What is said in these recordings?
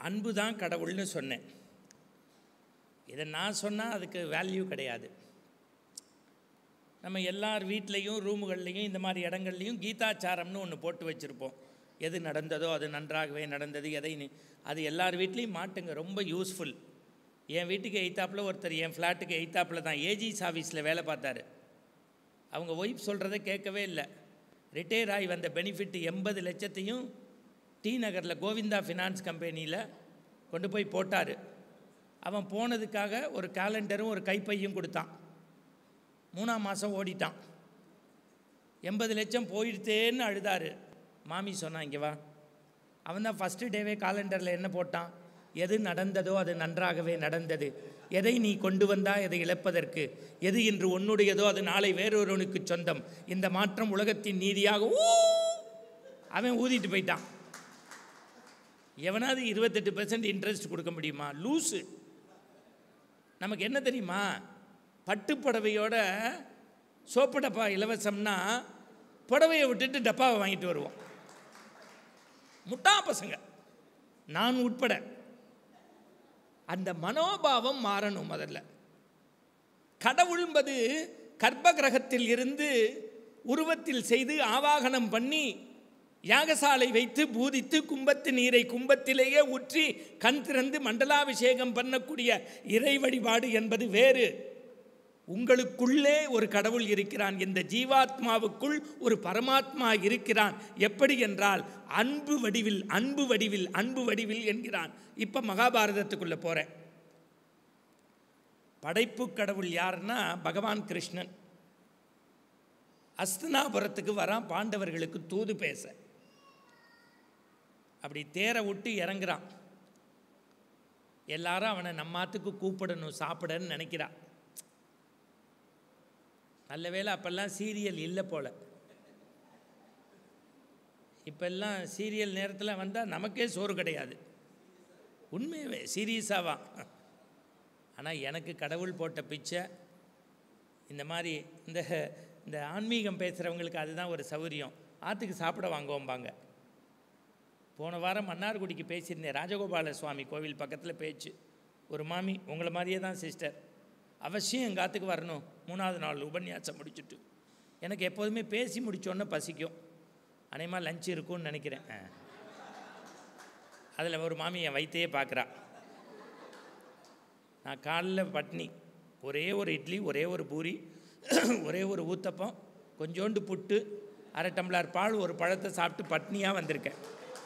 அன்பு தான் கடவுள்னு சொன்னேன் இதை நான் சொன்னால் அதுக்கு வேல்யூ கிடையாது நம்ம எல்லார் வீட்லேயும் ரூமுகள்லேயும் இந்த மாதிரி இடங்கள்லையும் கீதாச்சாரம்னு ஒன்று போட்டு வச்சுருப்போம் எது நடந்ததோ அது நன்றாகவே நடந்தது எதை நீ அது எல்லார் வீட்லேயும் மாட்டுங்க ரொம்ப யூஸ்ஃபுல் என் வீட்டுக்கு எய்த்தாப்பில் ஒருத்தர் என் ஃப்ளாட்டுக்கு எய்த்தாப்பில் தான் ஏஜிஸ் ஆஃபீஸில் வேலை பார்த்தாரு அவங்க ஒய்ஃப் சொல்கிறத கேட்கவே இல்லை ரிட்டையர் ஆகி வந்த பெனிஃபிட் எண்பது லட்சத்தையும் டி நகரில் கோவிந்தா ஃபினான்ஸ் கம்பெனியில் கொண்டு போய் போட்டார் அவன் போனதுக்காக ஒரு காலண்டரும் ஒரு கைப்பையும் கொடுத்தான் மூணாம் மாதம் ஓடிட்டான் எண்பது லட்சம் போயிடுத்தேன்னு அழுதாரு மாமி சொன்னான் இங்கே வா அவன் தான் ஃபஸ்ட்டு டேவே காலண்டரில் என்ன போட்டான் எது நடந்ததோ அது நன்றாகவே நடந்தது எதை நீ கொண்டு வந்தா எதை இழப்பதற்கு எது இன்று உன்னுடையதோ அது நாளை வேறொருவனுக்கு சொந்தம் இந்த மாற்றம் உலகத்தின் நீதியாக ஊ அவன் ஊதிட்டு போயிட்டான் எவனாவது இருபத்தெட்டு பெர்சன்ட் இன்ட்ரெஸ்ட் கொடுக்க முடியுமா லூஸு நமக்கு என்ன தெரியுமா பட்டு புடவையோட சோப்பு டப்பா இலவசம்னா புடவையை விட்டுட்டு டப்பாவை வாங்கிட்டு வருவோம் முட்டா பசங்க நான் உட்பட அந்த மனோபாவம் மாறணும் முதல்ல கடவுள்பது கர்ப்ப கிரகத்தில் இருந்து உருவத்தில் செய்து ஆவாகனம் பண்ணி யாகசாலை வைத்து பூதித்து கும்பத்து நீரை கும்பத்திலேயே ஊற்றி கண் திறந்து மண்டலாபிஷேகம் பண்ணக்கூடிய இறை வழிபாடு என்பது வேறு உங்களுக்குள்ளே ஒரு கடவுள் இருக்கிறான் இந்த ஜீவாத்மாவுக்குள் ஒரு பரமாத்மா இருக்கிறான் எப்படி என்றால் அன்பு வடிவில் அன்பு வடிவில் அன்பு வடிவில் என்கிறான் இப்போ மகாபாரதத்துக்குள்ளே போகிறேன் படைப்பு கடவுள் யாருன்னா பகவான் கிருஷ்ணன் அஸ்தனாபுரத்துக்கு வரான் பாண்டவர்களுக்கு தூது பேச அப்படி தேரை விட்டு இறங்குறான் எல்லாரும் அவனை நம்மாத்துக்கு கூப்பிடணும் சாப்பிடன்னு நினைக்கிறான் நல்ல வேளை அப்போல்லாம் சீரியல் இல்லை போல் இப்போல்லாம் சீரியல் நேரத்தில் வந்தால் நமக்கே சோறு கிடையாது உண்மையவே சீரியஸாவா ஆனால் எனக்கு கடவுள் போட்ட பிச்சை இந்த மாதிரி இந்த இந்த ஆன்மீகம் பேசுகிறவங்களுக்கு அதுதான் ஒரு சௌகரியம் ஆற்றுக்கு சாப்பிட வாங்குவோம்பாங்க போன வாரம் மன்னார்குடிக்கு பேசியிருந்தேன் ராஜகோபால சுவாமி கோவில் பக்கத்தில் பேச்சு ஒரு மாமி உங்களை மாதிரியே தான் சிஸ்டர் அவசியம் எங்கள் ஆற்றுக்கு வரணும் மூணாவது நாள் உபன்யாசம் முடிச்சுட்டு எனக்கு எப்போதுமே பேசி முடித்தோன்னே பசிக்கும் அநேகமாக லஞ்ச் இருக்கும்னு நினைக்கிறேன் அதில் ஒரு மாமி என் வயிற்றையே பார்க்குறா நான் காலைல பட்னி ஒரே ஒரு இட்லி ஒரே ஒரு பூரி ஒரே ஒரு ஊத்தப்பம் கொஞ்சோண்டு புட்டு அரை டம்ளர் பால் ஒரு பழத்தை சாப்பிட்டு பட்னியாக வந்திருக்கேன்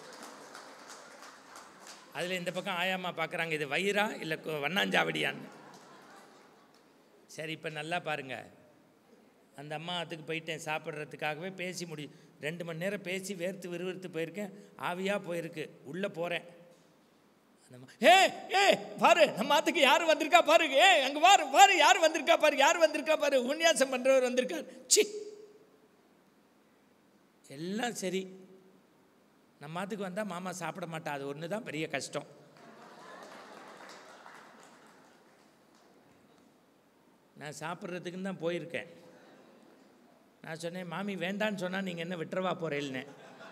அதில் இந்த பக்கம் ஆயாமா பார்க்குறாங்க இது வயிறா இல்லை கொ- வண்ணாஞ்சாவடியான்னு சரி இப்போ நல்லா பாருங்க அந்த அம்மா அதுக்கு போயிட்டேன் சாப்பிட்றதுக்காகவே பேசி முடி ரெண்டு மணி நேரம் பேசி வேர்த்து விறுவிறுத்து போயிருக்கேன் ஆவியாக போயிருக்கு உள்ளே போகிறேன் அந்த அம்மா ஏ ஏ பாரு நம்ம ஆத்துக்கு யார் வந்திருக்கா பாரு ஏ அங்கே பாரு பாரு யார் வந்திருக்கா பாரு யார் வந்திருக்கா பாரு உன்னியாசம் பண்ணுறவர் வந்திருக்கார் சி எல்லாம் சரி நம்ம ஆத்துக்கு வந்தால் மாமா சாப்பிட மாட்டா அது ஒன்று தான் பெரிய கஷ்டம் நான் சாப்பிட்றதுக்குன்னு தான் போயிருக்கேன் நான் சொன்னேன் மாமி வேண்டான்னு சொன்னால் நீங்கள் என்ன விட்டுறவா போகிறேன்னு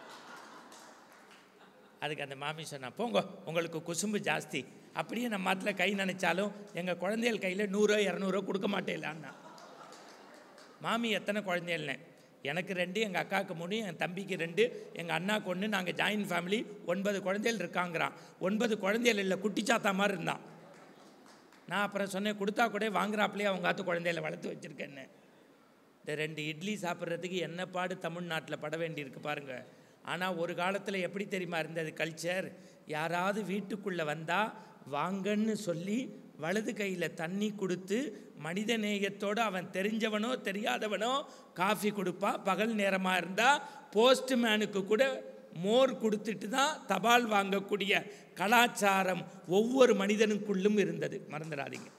அதுக்கு அந்த மாமி சொன்னா போங்க உங்களுக்கு குசும்பு ஜாஸ்தி அப்படியே நம்ம மாத்தில் கை நினைச்சாலும் எங்கள் குழந்தைகள் கையில் நூறோ இரநூறோ கொடுக்க மாட்டேலான்னா மாமி எத்தனை குழந்தைகள்னே எனக்கு ரெண்டு எங்கள் அக்காவுக்கு மூணு என் தம்பிக்கு ரெண்டு எங்கள் அண்ணாக்கு ஒன்று நாங்கள் ஜாயின்ட் ஃபேமிலி ஒன்பது குழந்தைகள் இருக்காங்கிறான் ஒன்பது குழந்தைகள் இல்லை குட்டிச்சாத்தா மாதிரி இருந்தான் நான் அப்புறம் சொன்னேன் கொடுத்தா கூட வாங்குறாப்புலேயே அவங்க ஆத்து குழந்தைகளை வளர்த்து வச்சுருக்கேன்னு இந்த ரெண்டு இட்லி சாப்பிட்றதுக்கு என்ன பாடு தமிழ்நாட்டில் பட வேண்டியிருக்கு பாருங்க ஆனால் ஒரு காலத்தில் எப்படி தெரியுமா இருந்தது கல்ச்சர் யாராவது வீட்டுக்குள்ளே வந்தால் வாங்கன்னு சொல்லி வலது கையில் தண்ணி கொடுத்து மனித நேயத்தோடு அவன் தெரிஞ்சவனோ தெரியாதவனோ காஃபி கொடுப்பா பகல் நேரமாக இருந்தால் போஸ்ட்மேனுக்கு கூட மோர் கொடுத்துட்டு தான் தபால் வாங்கக்கூடிய கலாச்சாரம் ஒவ்வொரு மனிதனுக்குள்ளும் இருந்தது மறந்துடாதீங்க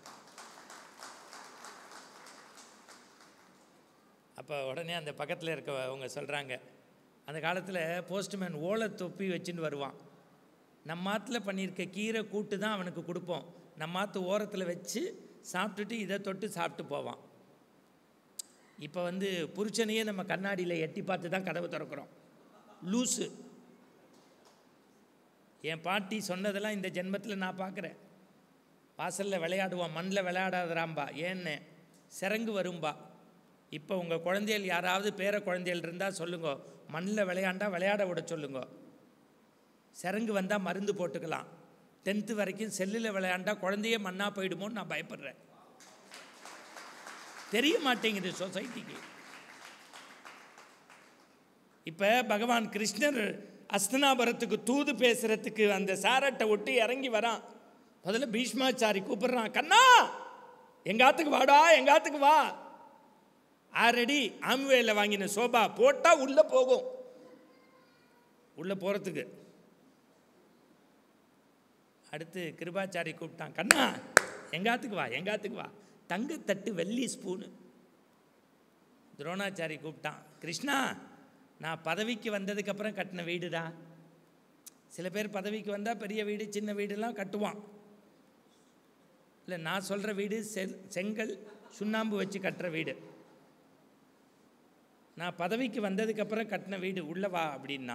அப்போ உடனே அந்த பக்கத்தில் இருக்கவங்க சொல்கிறாங்க அந்த காலத்தில் போஸ்ட்மேன் ஓலை தொப்பி வச்சுன்னு வருவான் நம்ம ஆற்றுல பண்ணியிருக்க கீரை கூட்டு தான் அவனுக்கு கொடுப்போம் நம்ம ஆற்று ஓரத்தில் வச்சு சாப்பிட்டுட்டு இதை தொட்டு சாப்பிட்டு போவான் இப்போ வந்து புருஷனையே நம்ம கண்ணாடியில் எட்டி பார்த்து தான் கதவு திறக்கிறோம் லூஸு என் பாட்டி சொன்னதெல்லாம் இந்த ஜென்மத்தில் நான் பார்க்குறேன் வாசலில் விளையாடுவான் மண்ணில் விளையாடாதராம்பா ஏன்னு சிறங்கு வரும்பா இப்போ உங்கள் குழந்தைகள் யாராவது பேர குழந்தைகள் இருந்தால் சொல்லுங்க மண்ணில் விளையாண்டா விளையாட விட சொல்லுங்க சிறங்கு வந்தால் மருந்து போட்டுக்கலாம் டென்த்து வரைக்கும் செல்லில் விளையாண்டா குழந்தையே மண்ணாக போயிடுமோன்னு நான் பயப்படுறேன் தெரிய மாட்டேங்குது சொசைட்டிக்கு இப்போ பகவான் கிருஷ்ணர் அஸ்தனாபுரத்துக்கு தூது பேசுறதுக்கு அந்த சாரட்டை ஒட்டி இறங்கி வரான் முதல்ல பீஷ்மாச்சாரி கூப்பிடுறான் கண்ணா எங்காத்துக்கு வாடா எங்காத்துக்கு வா ஆல்ரெடி ஆம்வேல வாங்கின சோபா போட்டால் உள்ளே போகும் உள்ளே போகிறதுக்கு அடுத்து கிருபாச்சாரி கூப்பிட்டான் கண்ணா எங்காத்துக்கு வா எங்காத்துக்கு வா தங்கத்தட்டு வெள்ளி ஸ்பூனு துரோணாச்சாரி கூப்பிட்டான் கிருஷ்ணா நான் பதவிக்கு வந்ததுக்கப்புறம் கட்டின வீடுடா சில பேர் பதவிக்கு வந்தால் பெரிய வீடு சின்ன வீடுலாம் கட்டுவான் இல்லை நான் சொல்கிற வீடு செல் செங்கல் சுண்ணாம்பு வச்சு கட்டுற வீடு நான் பதவிக்கு வந்ததுக்கப்புறம் கட்டின வீடு உள்ள வா அப்படின்னா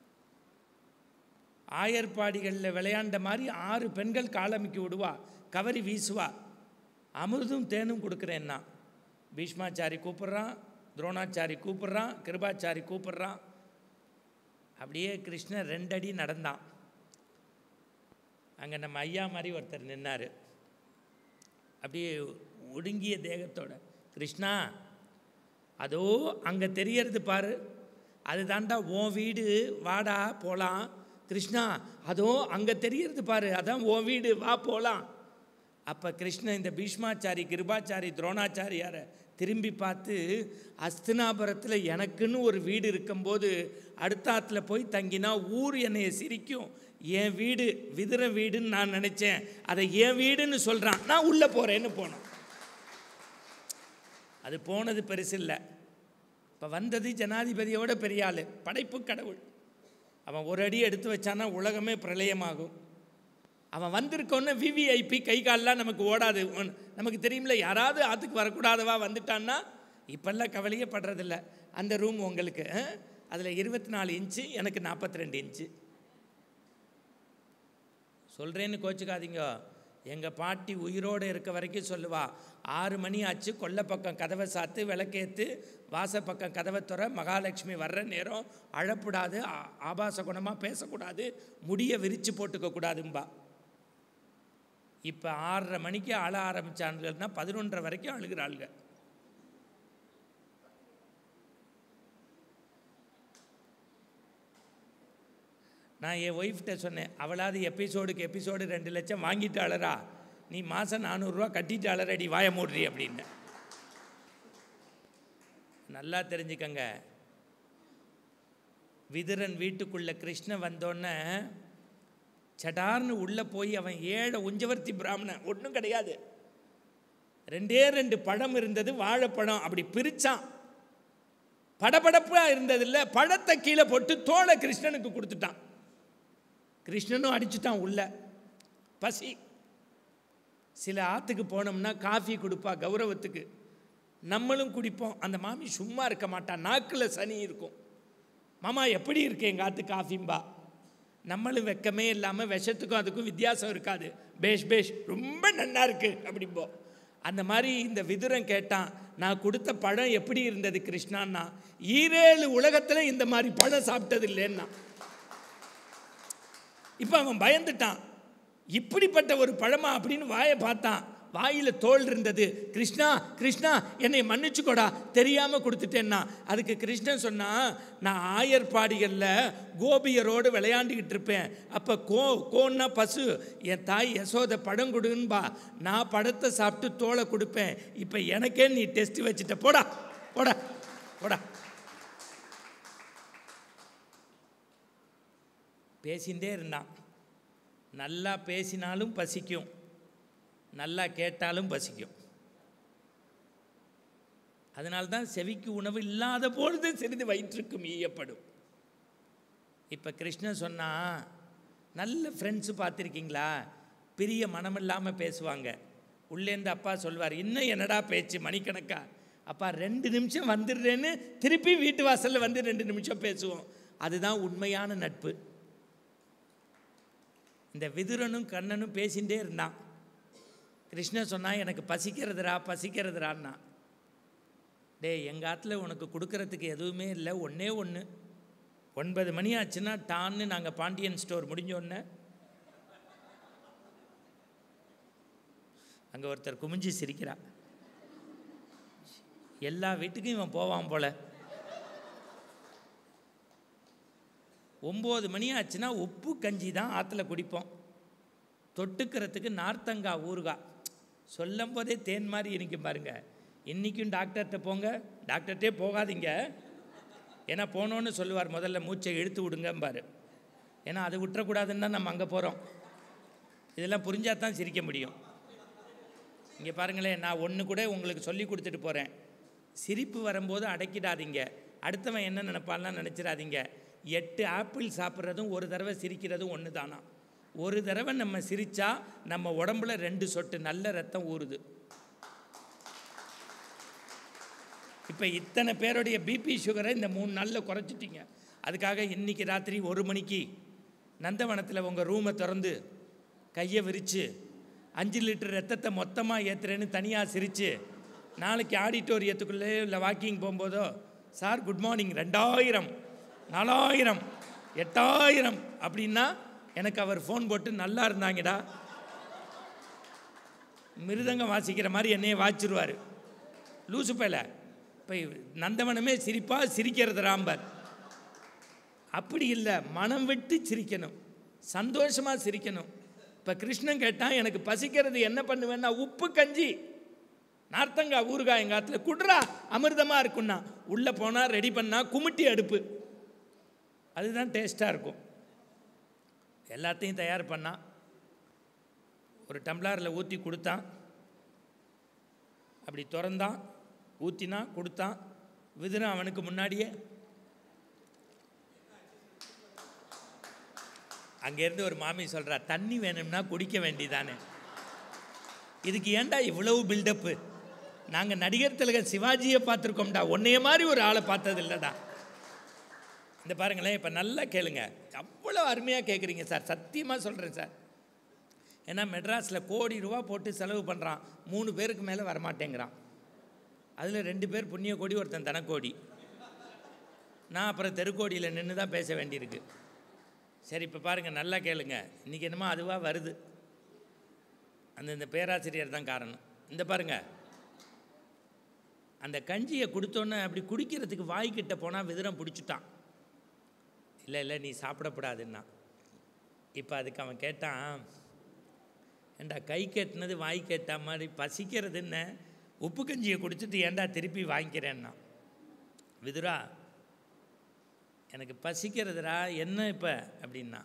ஆயர்பாடிகளில் விளையாண்ட மாதிரி ஆறு பெண்கள் காலமிக்கி விடுவா கவரி வீசுவா அமிர்தும் தேனும் கொடுக்குறேன்னா பீஷ்மாச்சாரி கூப்பிட்றான் துரோணாச்சாரி கூப்பிட்றான் கிருபாச்சாரி கூப்பிட்றான் அப்படியே கிருஷ்ணர் ரெண்டடி நடந்தான் அங்கே நம்ம ஐயா மாதிரி ஒருத்தர் நின்னார் அப்படியே ஒடுங்கிய தேகத்தோட கிருஷ்ணா அதோ அங்கே தெரியறது பாரு அது தாண்டா உன் வீடு வாடா போகலாம் கிருஷ்ணா அதோ அங்கே தெரியறது பாரு அதான் உன் வீடு வா போகலாம் அப்போ கிருஷ்ணன் இந்த பீஷ்மாச்சாரி கிருபாச்சாரி துரோணாச்சாரியாரை திரும்பி பார்த்து அஸ்தினாபுரத்தில் எனக்குன்னு ஒரு வீடு இருக்கும்போது அடுத்தாத்தில் போய் தங்கினா ஊர் என்னைய சிரிக்கும் என் வீடு விதிர வீடுன்னு நான் நினச்சேன் அதை என் வீடுன்னு சொல்கிறான் நான் உள்ளே போகிறேன்னு போனோம் அது போனது பெருசு இல்லை இப்போ வந்தது ஜனாதிபதியோட பெரிய ஆள் படைப்பு கடவுள் அவன் ஒரு அடி எடுத்து வச்சானா உலகமே பிரளயமாகும் அவன் வந்திருக்கோன்னு விவிஐபி கை கால்லாம் நமக்கு ஓடாது உன்- நமக்கு தெரியுமில்ல யாராவது ஆற்றுக்கு வரக்கூடாதவா வந்துட்டான்னா இப்பெல்லாம் கவலையே படுறதில்ல அந்த ரூம் உங்களுக்கு அதில் இருபத்தி நாலு இன்ச்சு எனக்கு நாற்பத்தி ரெண்டு இன்ச்சு சொல்கிறேன்னு கோச்சுக்காதீங்க எங்கள் பாட்டி உயிரோடு இருக்க வரைக்கும் சொல்லுவா ஆறு மணி ஆச்சு கொல்லை பக்கம் கதவை சாத்து விளக்கேத்து வாச பக்கம் கதவை துற மகாலட்சுமி வர்ற நேரம் அழப்படாது ஆ- ஆபாச குணமாக பேசக்கூடாது முடியை விரித்து போட்டுக்க கூடாதும்பா இப்போ ஆறரை மணிக்கு அழ ஆரம்பித்தாங்கன்னா பதினொன்றரை வரைக்கும் அழுகிறாளுங்க நான் என் ஒய்ஃப்கிட்ட சொன்னேன் அவளாவது எபிசோடுக்கு எபிசோடு ரெண்டு லட்சம் வாங்கிட்டு அழறா நீ மாதம் நானூறுரூவா கட்டிட்டு அழறடி வாய மூடுறி அப்படின்னு நல்லா தெரிஞ்சுக்கங்க விதுரன் வீட்டுக்குள்ள கிருஷ்ணன் வந்தோடனே சடார்னு உள்ளே போய் அவன் ஏழை உஞ்சவர்த்தி பிராமணன் ஒன்றும் கிடையாது ரெண்டே ரெண்டு பழம் இருந்தது வாழைப்பழம் அப்படி பிரிச்சான் படபடப்பாக இருந்ததில்ல பழத்தை கீழே போட்டு தோலை கிருஷ்ணனுக்கு கொடுத்துட்டான் கிருஷ்ணனும் அடிச்சுட்டான் உள்ள பசி சில ஆற்றுக்கு போனோம்னா காஃபி கொடுப்பா கௌரவத்துக்கு நம்மளும் குடிப்போம் அந்த மாமி சும்மா இருக்க மாட்டா நாக்கில் சனி இருக்கும் மாமா எப்படி இருக்கு எங்கள் ஆத்து காஃபிம்பா நம்மளும் வெக்கமே இல்லாமல் விஷத்துக்கும் அதுக்கும் வித்தியாசம் இருக்காது பேஷ் பேஷ் ரொம்ப நன்னா இருக்கு அப்படிம்போம் அந்த மாதிரி இந்த விதுரன் கேட்டான் நான் கொடுத்த பழம் எப்படி இருந்தது கிருஷ்ணான்னா ஈரேழு உலகத்தில் இந்த மாதிரி பழம் சாப்பிட்டது இல்லைன்னா இப்போ அவன் பயந்துட்டான் இப்படிப்பட்ட ஒரு பழமா அப்படின்னு வாயை பார்த்தான் வாயில் தோல் இருந்தது கிருஷ்ணா கிருஷ்ணா என்னை மன்னிச்சுக்கோடா தெரியாமல் கொடுத்துட்டேன்னா அதுக்கு கிருஷ்ணன் சொன்னா நான் ஆயர்பாடிகளில் கோபியரோடு விளையாண்டுக்கிட்டு இருப்பேன் அப்போ கோ கோன்னா பசு என் தாய் யசோத படம் கொடுன்பா நான் படத்தை சாப்பிட்டு தோலை கொடுப்பேன் இப்போ எனக்கே நீ டெஸ்ட் வச்சுட்ட போடா போடா போடா பேசிகிட்டே இருந்தான் நல்லா பேசினாலும் பசிக்கும் நல்லா கேட்டாலும் பசிக்கும் அதனால்தான் செவிக்கு உணவு இல்லாத பொழுது சிறிது வயிற்றுக்கும் ஈயப்படும் இப்போ கிருஷ்ணன் சொன்னா நல்ல ஃப்ரெண்ட்ஸு பார்த்துருக்கீங்களா பிரிய மனமில்லாமல் பேசுவாங்க உள்ளேருந்து அப்பா சொல்வார் இன்னும் என்னடா பேச்சு மணிக்கணக்கா அப்பா ரெண்டு நிமிஷம் வந்துடுறேன்னு திருப்பி வீட்டு வாசலில் வந்து ரெண்டு நிமிஷம் பேசுவோம் அதுதான் உண்மையான நட்பு இந்த விதுரனும் கண்ணனும் பேசிகிட்டே இருந்தான் கிருஷ்ணன் சொன்னான் எனக்கு பசிக்கிறதுடா பசிக்கிறதுடான்னா டேய் எங்கள் ஆற்றுல உனக்கு கொடுக்கறதுக்கு எதுவுமே இல்லை ஒன்றே ஒன்று ஒன்பது மணி ஆச்சுன்னா டான்னு நாங்கள் பாண்டியன் ஸ்டோர் முடிஞ்ச உடனே அங்கே ஒருத்தர் குமிஞ்சு சிரிக்கிறா எல்லா வீட்டுக்கும் இவன் போவான் போல ஒம்பது மணி ஆச்சுன்னா உப்பு கஞ்சி தான் ஆற்றுல குடிப்போம் தொட்டுக்கிறதுக்கு நார்த்தங்காய் ஊறுகாய் சொல்லும் போதே தேன் மாதிரி இனிக்கும் பாருங்க இன்றைக்கும் டாக்டர்கிட்ட போங்க டாக்டர்கிட்டே போகாதீங்க ஏன்னா போனோன்னு சொல்லுவார் முதல்ல மூச்சை இழுத்து விடுங்கம்பாரு ஏன்னா அதை விட்டுறக்கூடாதுன்னு தான் நம்ம அங்கே போகிறோம் இதெல்லாம் புரிஞ்சால் தான் சிரிக்க முடியும் இங்கே பாருங்களேன் நான் ஒன்று கூட உங்களுக்கு சொல்லி கொடுத்துட்டு போகிறேன் சிரிப்பு வரும்போது அடக்கிடாதீங்க அடுத்தவன் என்ன நினைப்பான்லாம் நினச்சிடாதீங்க எட்டு ஆப்பிள் சாப்பிட்றதும் ஒரு தடவை சிரிக்கிறதும் ஒன்று தானா ஒரு தடவை நம்ம சிரித்தா நம்ம உடம்புல ரெண்டு சொட்டு நல்ல ரத்தம் ஊறுது இப்போ இத்தனை பேருடைய பிபி சுகரை இந்த மூணு நாளில் குறைச்சிட்டீங்க அதுக்காக இன்னைக்கு ராத்திரி ஒரு மணிக்கு நந்தவனத்தில் உங்கள் ரூமை திறந்து கையை விரித்து அஞ்சு லிட்டர் ரத்தத்தை மொத்தமாக ஏற்றுறேன்னு தனியாக சிரித்து நாளைக்கு ஆடிட்டோரியத்துக்குள்ளே இல்லை வாக்கிங் போகும்போதோ சார் குட் மார்னிங் ரெண்டாயிரம் நாலாயிரம் எட்டாயிரம் அப்படின்னா எனக்கு அவர் ஃபோன் போட்டு நல்லா இருந்தாங்கடா மிருதங்கம் வாசிக்கிற மாதிரி என்னையே வாச்சிருவார் லூசு பேல இப்போ நந்தவனமே சிரிப்பா சிரிக்கிறது ராம்பர் அப்படி இல்லை மனம் விட்டு சிரிக்கணும் சந்தோஷமாக சிரிக்கணும் இப்போ கிருஷ்ணன் கேட்டான் எனக்கு பசிக்கிறது என்ன பண்ணுவேன்னா உப்பு கஞ்சி நார்த்தங்காய் ஊறுகாய் எங்கள் ஆற்றுல குட்ரா அமிர்தமாக இருக்குன்னா உள்ளே போனால் ரெடி பண்ணால் குமிட்டி அடுப்பு அதுதான் டேஸ்ட்டாக இருக்கும் எல்லாத்தையும் தயார் பண்ணான் ஒரு டம்ளாரில் ஊற்றி கொடுத்தான் அப்படி திறந்தான் ஊற்றினா கொடுத்தான் விதுரன் அவனுக்கு முன்னாடியே அங்கேருந்து ஒரு மாமி சொல்கிறா தண்ணி வேணும்னா குடிக்க வேண்டியதானே இதுக்கு ஏன்டா இவ்வளவு பில்டப்பு நாங்கள் நடிகர் திலகர் சிவாஜியை பார்த்துருக்கோம்டா உன்னைய மாதிரி ஒரு ஆளை பார்த்தது இல்லைடா இந்த பாருங்களேன் இப்போ நல்லா கேளுங்க அவ்வளோ அருமையாக கேட்குறீங்க சார் சத்தியமாக சொல்கிறேன் சார் ஏன்னா மெட்ராஸில் கோடி ரூபா போட்டு செலவு பண்ணுறான் மூணு பேருக்கு மேலே வரமாட்டேங்கிறான் அதில் ரெண்டு பேர் புண்ணிய கோடி ஒருத்தன் தனக்கோடி நான் அப்புறம் தெருக்கோடியில் நின்று தான் பேச வேண்டியிருக்கு சரி இப்போ பாருங்கள் நல்லா கேளுங்க இன்றைக்கி என்னமோ அதுவாக வருது அந்த இந்த பேராசிரியர் தான் காரணம் இந்த பாருங்க அந்த கஞ்சியை கொடுத்தோன்னே அப்படி குடிக்கிறதுக்கு வாய்க்கிட்ட போனால் விதிரம் பிடிச்சிட்டான் இல்லை இல்லை நீ சாப்பிடக்கூடாதுன்னா இப்போ அதுக்கு அவன் கேட்டான் ஏண்டா கை கெட்டினது வாய் கேட்ட மாதிரி பசிக்கிறது என்ன உப்பு கஞ்சியை குடிச்சிட்டு ஏண்டா திருப்பி வாங்கிக்கிறேன்னா விதுரா எனக்கு பசிக்கிறதுடா என்ன இப்போ அப்படின்னா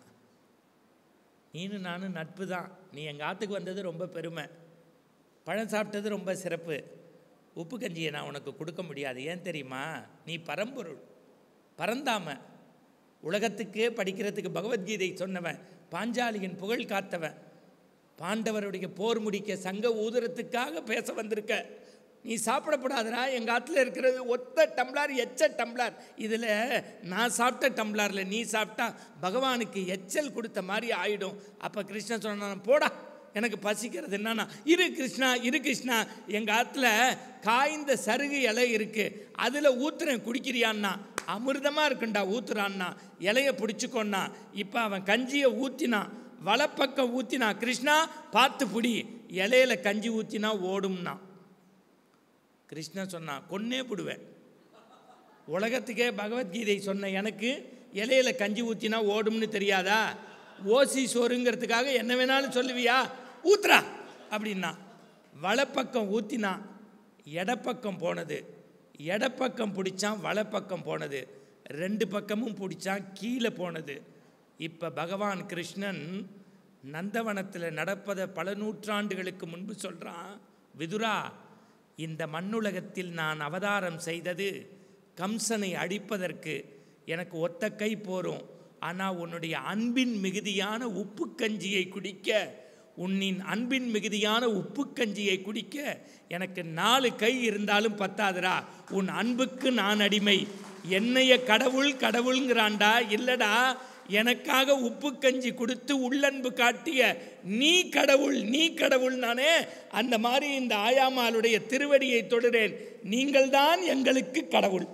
நீனும் நானும் நட்பு தான் நீ எங்கள் ஆற்றுக்கு வந்தது ரொம்ப பெருமை பழம் சாப்பிட்டது ரொம்ப சிறப்பு உப்பு கஞ்சியை நான் உனக்கு கொடுக்க முடியாது ஏன் தெரியுமா நீ பரம்பொருள் பரந்தாம உலகத்துக்கே படிக்கிறதுக்கு பகவத்கீதை சொன்னவன் பாஞ்சாலியின் புகழ் காத்தவன் பாண்டவருடைய போர் முடிக்க சங்க ஊதுறத்துக்காக பேச வந்திருக்க நீ சாப்பிடப்படாதடா எங்கள் ஆற்றுல இருக்கிறது ஒத்த டம்ளார் எச்ச டம்ளார் இதில் நான் சாப்பிட்ட டம்ளாரில் நீ சாப்பிட்டா பகவானுக்கு எச்சல் கொடுத்த மாதிரி ஆயிடும் அப்போ கிருஷ்ணன் சொன்னான் போடா எனக்கு பசிக்கிறது என்னன்னா இரு கிருஷ்ணா இரு கிருஷ்ணா எங்கள் ஆற்றுல காய்ந்த சருகு இலை இருக்குது அதில் ஊத்துறேன் குடிக்கிறியான்னா அமிர்தமாக இருக்குண்டா ஊத்துறான்னா இலையை பிடிச்சிக்கோன்னா இப்போ அவன் கஞ்சியை ஊற்றினான் வலப்பக்கம் ஊற்றினா கிருஷ்ணா பார்த்து பிடி இலையில கஞ்சி ஊற்றினா ஓடும்னா கிருஷ்ணன் சொன்னான் கொன்னே பிடுவேன் உலகத்துக்கே பகவத்கீதை சொன்ன எனக்கு இலையில கஞ்சி ஊற்றினா ஓடும்னு தெரியாதா ஓசி சோறுங்கிறதுக்காக என்ன வேணாலும் சொல்லுவியா ஊத்துறா அப்படின்னா வலப்பக்கம் ஊற்றினா இடப்பக்கம் போனது இடப்பக்கம் பிடிச்சான் வலப்பக்கம் போனது ரெண்டு பக்கமும் பிடிச்சான் கீழே போனது இப்போ பகவான் கிருஷ்ணன் நந்தவனத்தில் நடப்பதை பல நூற்றாண்டுகளுக்கு முன்பு சொல்கிறான் விதுரா இந்த மண்ணுலகத்தில் நான் அவதாரம் செய்தது கம்சனை அழிப்பதற்கு எனக்கு ஒத்த கை போரும் ஆனால் உன்னுடைய அன்பின் மிகுதியான உப்பு கஞ்சியை குடிக்க உன்னின் அன்பின் மிகுதியான உப்பு கஞ்சியை குடிக்க எனக்கு நாலு கை இருந்தாலும் பத்தாதுடா உன் அன்புக்கு நான் அடிமை என்னைய கடவுள் கடவுளுங்கிறான்டா இல்லடா எனக்காக உப்பு கஞ்சி கொடுத்து உள்ளன்பு காட்டிய நீ கடவுள் நீ கடவுள் நானே அந்த மாதிரி இந்த ஆயாமாளுடைய திருவடியை தொடுறேன் நீங்கள்தான் எங்களுக்கு கடவுள்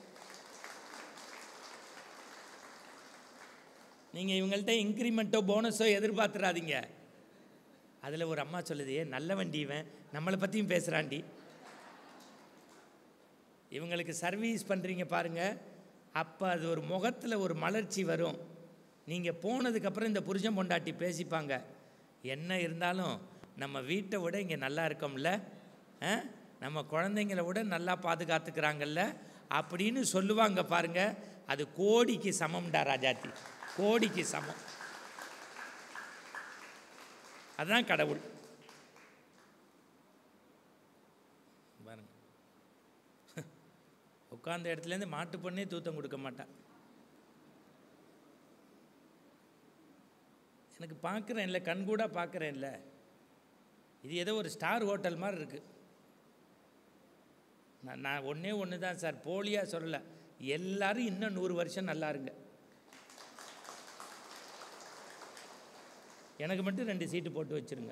நீங்கள் இவங்கள்ட்ட இன்க்ரிமெண்ட்டோ போனஸோ எதிர்பார்த்துறாதீங்க அதில் ஒரு அம்மா சொல்லுது "ஏ, நல்ல வண்டி இவன் நம்மளை பற்றியும் பேசுகிறாண்டி இவங்களுக்கு சர்வீஸ் பண்ணுறீங்க பாருங்க அப்போ அது ஒரு முகத்தில் ஒரு மலர்ச்சி வரும் நீங்கள் போனதுக்கப்புறம் இந்த புருஷன் பொண்டாட்டி பேசிப்பாங்க என்ன இருந்தாலும் நம்ம வீட்டை விட இங்கே நல்லா இருக்கோம்ல ஆ? நம்ம குழந்தைங்கள விட நல்லா பாதுகாத்துக்கிறாங்கல்ல அப்படின்னு சொல்லுவாங்க பாருங்க அது கோடிக்கு சமம்டா ராஜாத்தி கோடிக்கு சமம் அதுதான் கடவுள் பாருங்க உட்கார்ந்த இடத்துலேருந்து மாட்டு பண்ணே தூத்தம் கொடுக்க மாட்டான் எனக்கு பார்க்குறேன்ல கண்கூடா பார்க்குறேன்ல இது ஏதோ ஒரு ஸ்டார் ஹோட்டல் மாதிரி இருக்கு நான் நான் ஒன்றே ஒன்று தான் சார் போலியாக சொல்லலை எல்லாரும் இன்னும் நூறு வருஷம் நல்லா இருங்க எனக்கு மட்டும் ரெண்டு சீட்டு போட்டு வச்சிருங்க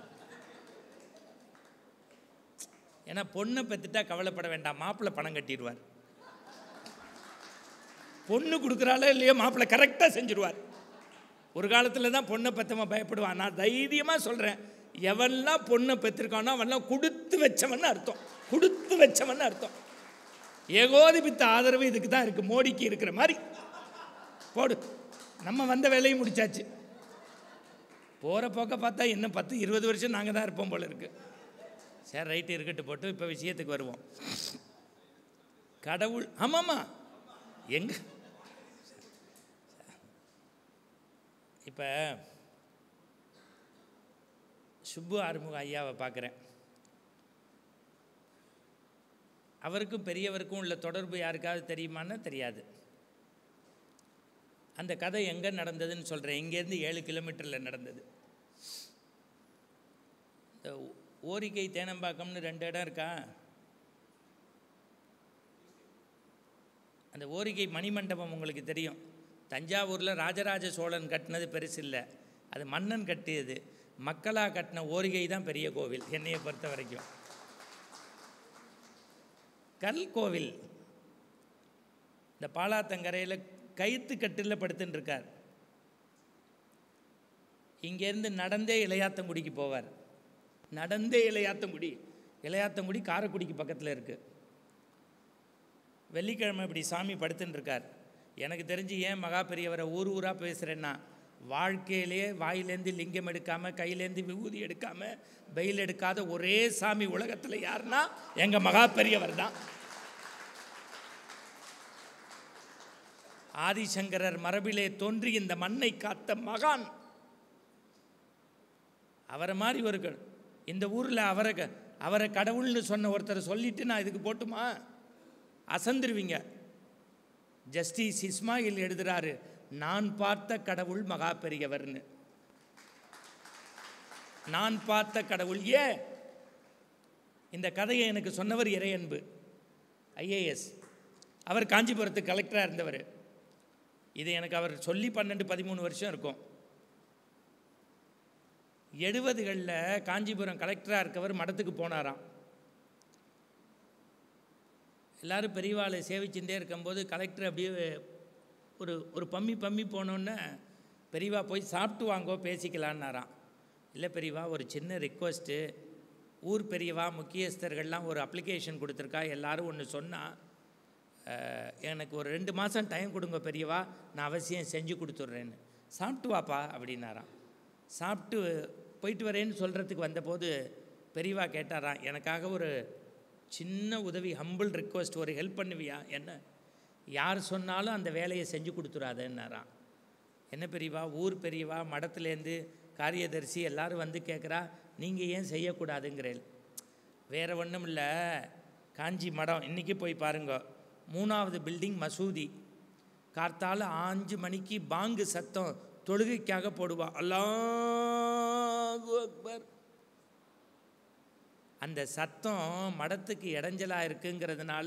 ஏன்னா பொண்ணை பெற்றுட்டா கவலைப்பட வேண்டாம் மாப்பிள்ளை பணம் கட்டிடுவார் பொண்ணு கொடுக்குறாளோ இல்லையோ மாப்பிள்ளை கரெக்டாக செஞ்சுருவார் ஒரு காலத்தில் தான் பொண்ணை பெற்றவன் பயப்படுவான் நான் தைரியமாக சொல்கிறேன் எவன்லாம் பொண்ணை பெற்றிருக்கானோ அவன்லாம் கொடுத்து வச்சவன் அர்த்தம் கொடுத்து வச்சவன் அர்த்தம் ஏகோதிபித்த ஆதரவு இதுக்கு தான் இருக்குது மோடிக்கு இருக்கிற மாதிரி போடு நம்ம வந்த வேலையை முடிச்சாச்சு போகிற போக்க பார்த்தா இன்னும் பத்து இருபது வருஷம் நாங்கள் தான் இருப்போம் போல இருக்கு சரி ரைட்டு இருக்கட்டும் போட்டு இப்போ விஷயத்துக்கு வருவோம் கடவுள் ஆமாம்மா எங்க இப்போ சுப்பு ஆறுமுக ஐயாவை பார்க்குறேன் அவருக்கும் பெரியவருக்கும் உள்ள தொடர்பு யாருக்காவது தெரியுமான்னு தெரியாது அந்த கதை எங்கே நடந்ததுன்னு சொல்கிறேன் இங்கேருந்து ஏழு கிலோமீட்டரில் நடந்தது இந்த ஓரிக்கை தேனம்பாக்கம்னு ரெண்டு இடம் இருக்கா அந்த ஓரிகை மணிமண்டபம் உங்களுக்கு தெரியும் தஞ்சாவூரில் ராஜராஜ சோழன் கட்டினது பெருசு இல்லை அது மன்னன் கட்டியது மக்களாக கட்டின ஓரிகை தான் பெரிய கோவில் என்னையை பொறுத்த வரைக்கும் கல் கோவில் இந்த பாலாத்தங்கரையில் கயித்து கட்டில் படுத்துன்னு இருக்கார் இங்கேருந்து நடந்தே இளையாத்தங்குடிக்கு போவார் நடந்தே இளையாத்தங்குடி இளையாத்தங்குடி காரைக்குடிக்கு பக்கத்தில் இருக்குது வெள்ளிக்கிழமை இப்படி சாமி படுத்துன்னு இருக்கார் எனக்கு தெரிஞ்சு ஏன் மகா பெரியவரை ஊர் ஊராக பேசுகிறேன்னா வாழ்க்கையிலே வாயிலேருந்து லிங்கம் எடுக்காமல் கையிலேருந்து விபூதி எடுக்காமல் பெயில் எடுக்காத ஒரே சாமி உலகத்தில் யாருன்னா எங்கள் மகா பெரியவர் தான் ஆதிசங்கரர் மரபிலே தோன்றி இந்த மண்ணை காத்த மகான் அவரை மாதிரி ஒரு க- இந்த ஊரில் அவரை க- அவரை கடவுள்னு சொன்ன ஒருத்தரை சொல்லிட்டு நான் இதுக்கு போட்டுமா அசந்துருவீங்க ஜஸ்டிஸ் இஸ்மாயில் எழுதுறாரு நான் பார்த்த கடவுள் மகா பெரியவர்னு நான் பார்த்த கடவுள் ஏன் இந்த கதையை எனக்கு சொன்னவர் இறையன்பு ஐஏஎஸ் அவர் காஞ்சிபுரத்துக்கு கலெக்டராக இருந்தவர் இது எனக்கு அவர் சொல்லி பன்னெண்டு பதிமூணு வருஷம் இருக்கும் எழுபதுகளில் காஞ்சிபுரம் கலெக்டராக இருக்கவர் மடத்துக்கு போனாராம் எல்லாரும் பெரியவாளை சேவிச்சுட்டே இருக்கும்போது கலெக்டர் அப்படியே ஒரு ஒரு பம்மி பம்மி போனோன்னே பெரியவா போய் சாப்பிட்டு வாங்கோ பேசிக்கலான்னாராம் இல்லை பெரியவா ஒரு சின்ன ரிக்வஸ்ட்டு ஊர் பெரியவா முக்கியஸ்தர்கள்லாம் ஒரு அப்ளிகேஷன் கொடுத்துருக்கா எல்லாரும் ஒன்று சொன்னால் எனக்கு ஒரு ரெண்டு மாதம் டைம் கொடுங்க பெரியவா நான் அவசியம் செஞ்சு கொடுத்துட்றேன்னு சாப்பிட்டு வாப்பா அப்படின்னாராம் சாப்பிட்டு போயிட்டு வரேன்னு சொல்கிறதுக்கு வந்தபோது பெரியவா கேட்டாராம் எனக்காக ஒரு சின்ன உதவி ஹம்பிள் ரிக்வஸ்ட் ஒரு ஹெல்ப் பண்ணுவியா என்ன யார் சொன்னாலும் அந்த வேலையை செஞ்சு கொடுத்துடாதேன்னாராம் என்ன பெரியவா ஊர் பெரியவா மடத்துலேருந்து காரியதரிசி எல்லாரும் வந்து கேட்குறா நீங்கள் ஏன் செய்யக்கூடாதுங்கிறேன் வேற ஒன்றும் இல்லை காஞ்சி மடம் இன்றைக்கி போய் பாருங்க மூணாவது பில்டிங் மசூதி கார்த்தால அஞ்சு மணிக்கு பாங்கு சத்தம் தொழுகைக்காக போடுவா அல்லாஹு அக்பர் அந்த சத்தம் மடத்துக்கு இடைஞ்சலாக இருக்குங்கிறதுனால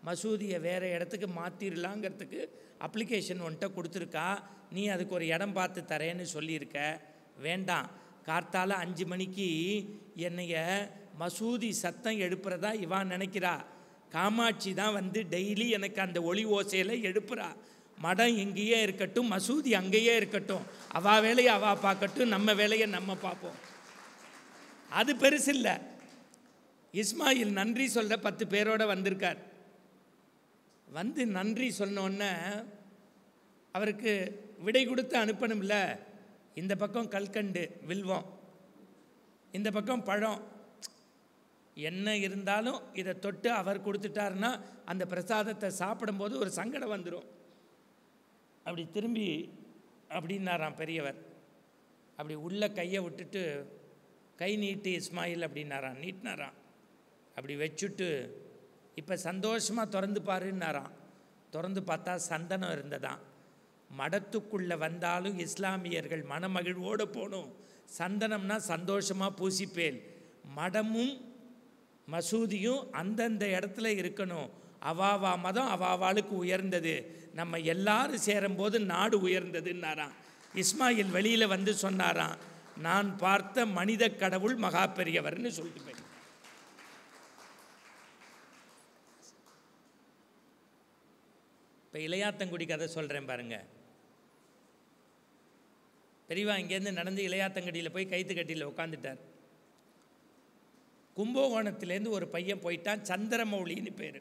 மசூதியை வேறு இடத்துக்கு மாற்றிடலாங்கிறதுக்கு அப்ளிகேஷன் ஒன்ட்ட கொடுத்துருக்கா நீ அதுக்கு ஒரு இடம் பார்த்து தரேன்னு சொல்லியிருக்க வேண்டாம் கார்த்தால அஞ்சு மணிக்கு என்னைய மசூதி சத்தம் எழுப்புறதா இவா நினைக்கிறா காமாட்சி தான் வந்து டெய்லி எனக்கு அந்த ஒளி ஓசையில் எழுப்புறா மடம் இங்கேயே இருக்கட்டும் மசூதி அங்கேயே இருக்கட்டும் அவா வேலையை அவா பார்க்கட்டும் நம்ம வேலையை நம்ம பார்ப்போம் அது பெருசு இல்லை இஸ்மாயில் நன்றி சொல்ற பத்து பேரோட வந்திருக்கார் வந்து நன்றி சொன்னோன்னே அவருக்கு விடை கொடுத்து அனுப்பணும்ல இந்த பக்கம் கல்கண்டு வில்வம் இந்த பக்கம் பழம் என்ன இருந்தாலும் இதை தொட்டு அவர் கொடுத்துட்டாருன்னா அந்த பிரசாதத்தை சாப்பிடும்போது ஒரு சங்கடம் வந்துடும் அப்படி திரும்பி அப்படின்னாராம் பெரியவர் அப்படி உள்ள கையை விட்டுட்டு கை நீட்டு இஸ்மாயில் அப்படின்னாராம் நீட்டினாராம் அப்படி வச்சுட்டு இப்போ சந்தோஷமாக திறந்து பாருன்னாராம் திறந்து பார்த்தா சந்தனம் இருந்ததாம் மடத்துக்குள்ளே வந்தாலும் இஸ்லாமியர்கள் மனமகிழ்வோடு போகணும் சந்தனம்னா சந்தோஷமாக பூசிப்பேல் மடமும் மசூதியும் அந்தந்த இடத்துல இருக்கணும் அவாவா மதம் அவாவாளுக்கு உயர்ந்தது நம்ம எல்லாரும் சேரும்போது நாடு உயர்ந்ததுன்னாராம் இஸ்மாயில் வெளியில் வந்து சொன்னாராம் நான் பார்த்த மனித கடவுள் மகா பெரியவர்னு சொல்லிட்டு போய் இப்போ இளையாத்தங்குடி கதை சொல்கிறேன் பாருங்க பெரியவா இங்கேருந்து நடந்து இளையாத்தங்குடியில் போய் கைத்து கட்டியில் உட்காந்துட்டார் கும்பகோணத்துலேருந்து ஒரு பையன் போயிட்டான் சந்திரமௌலின்னு பேர்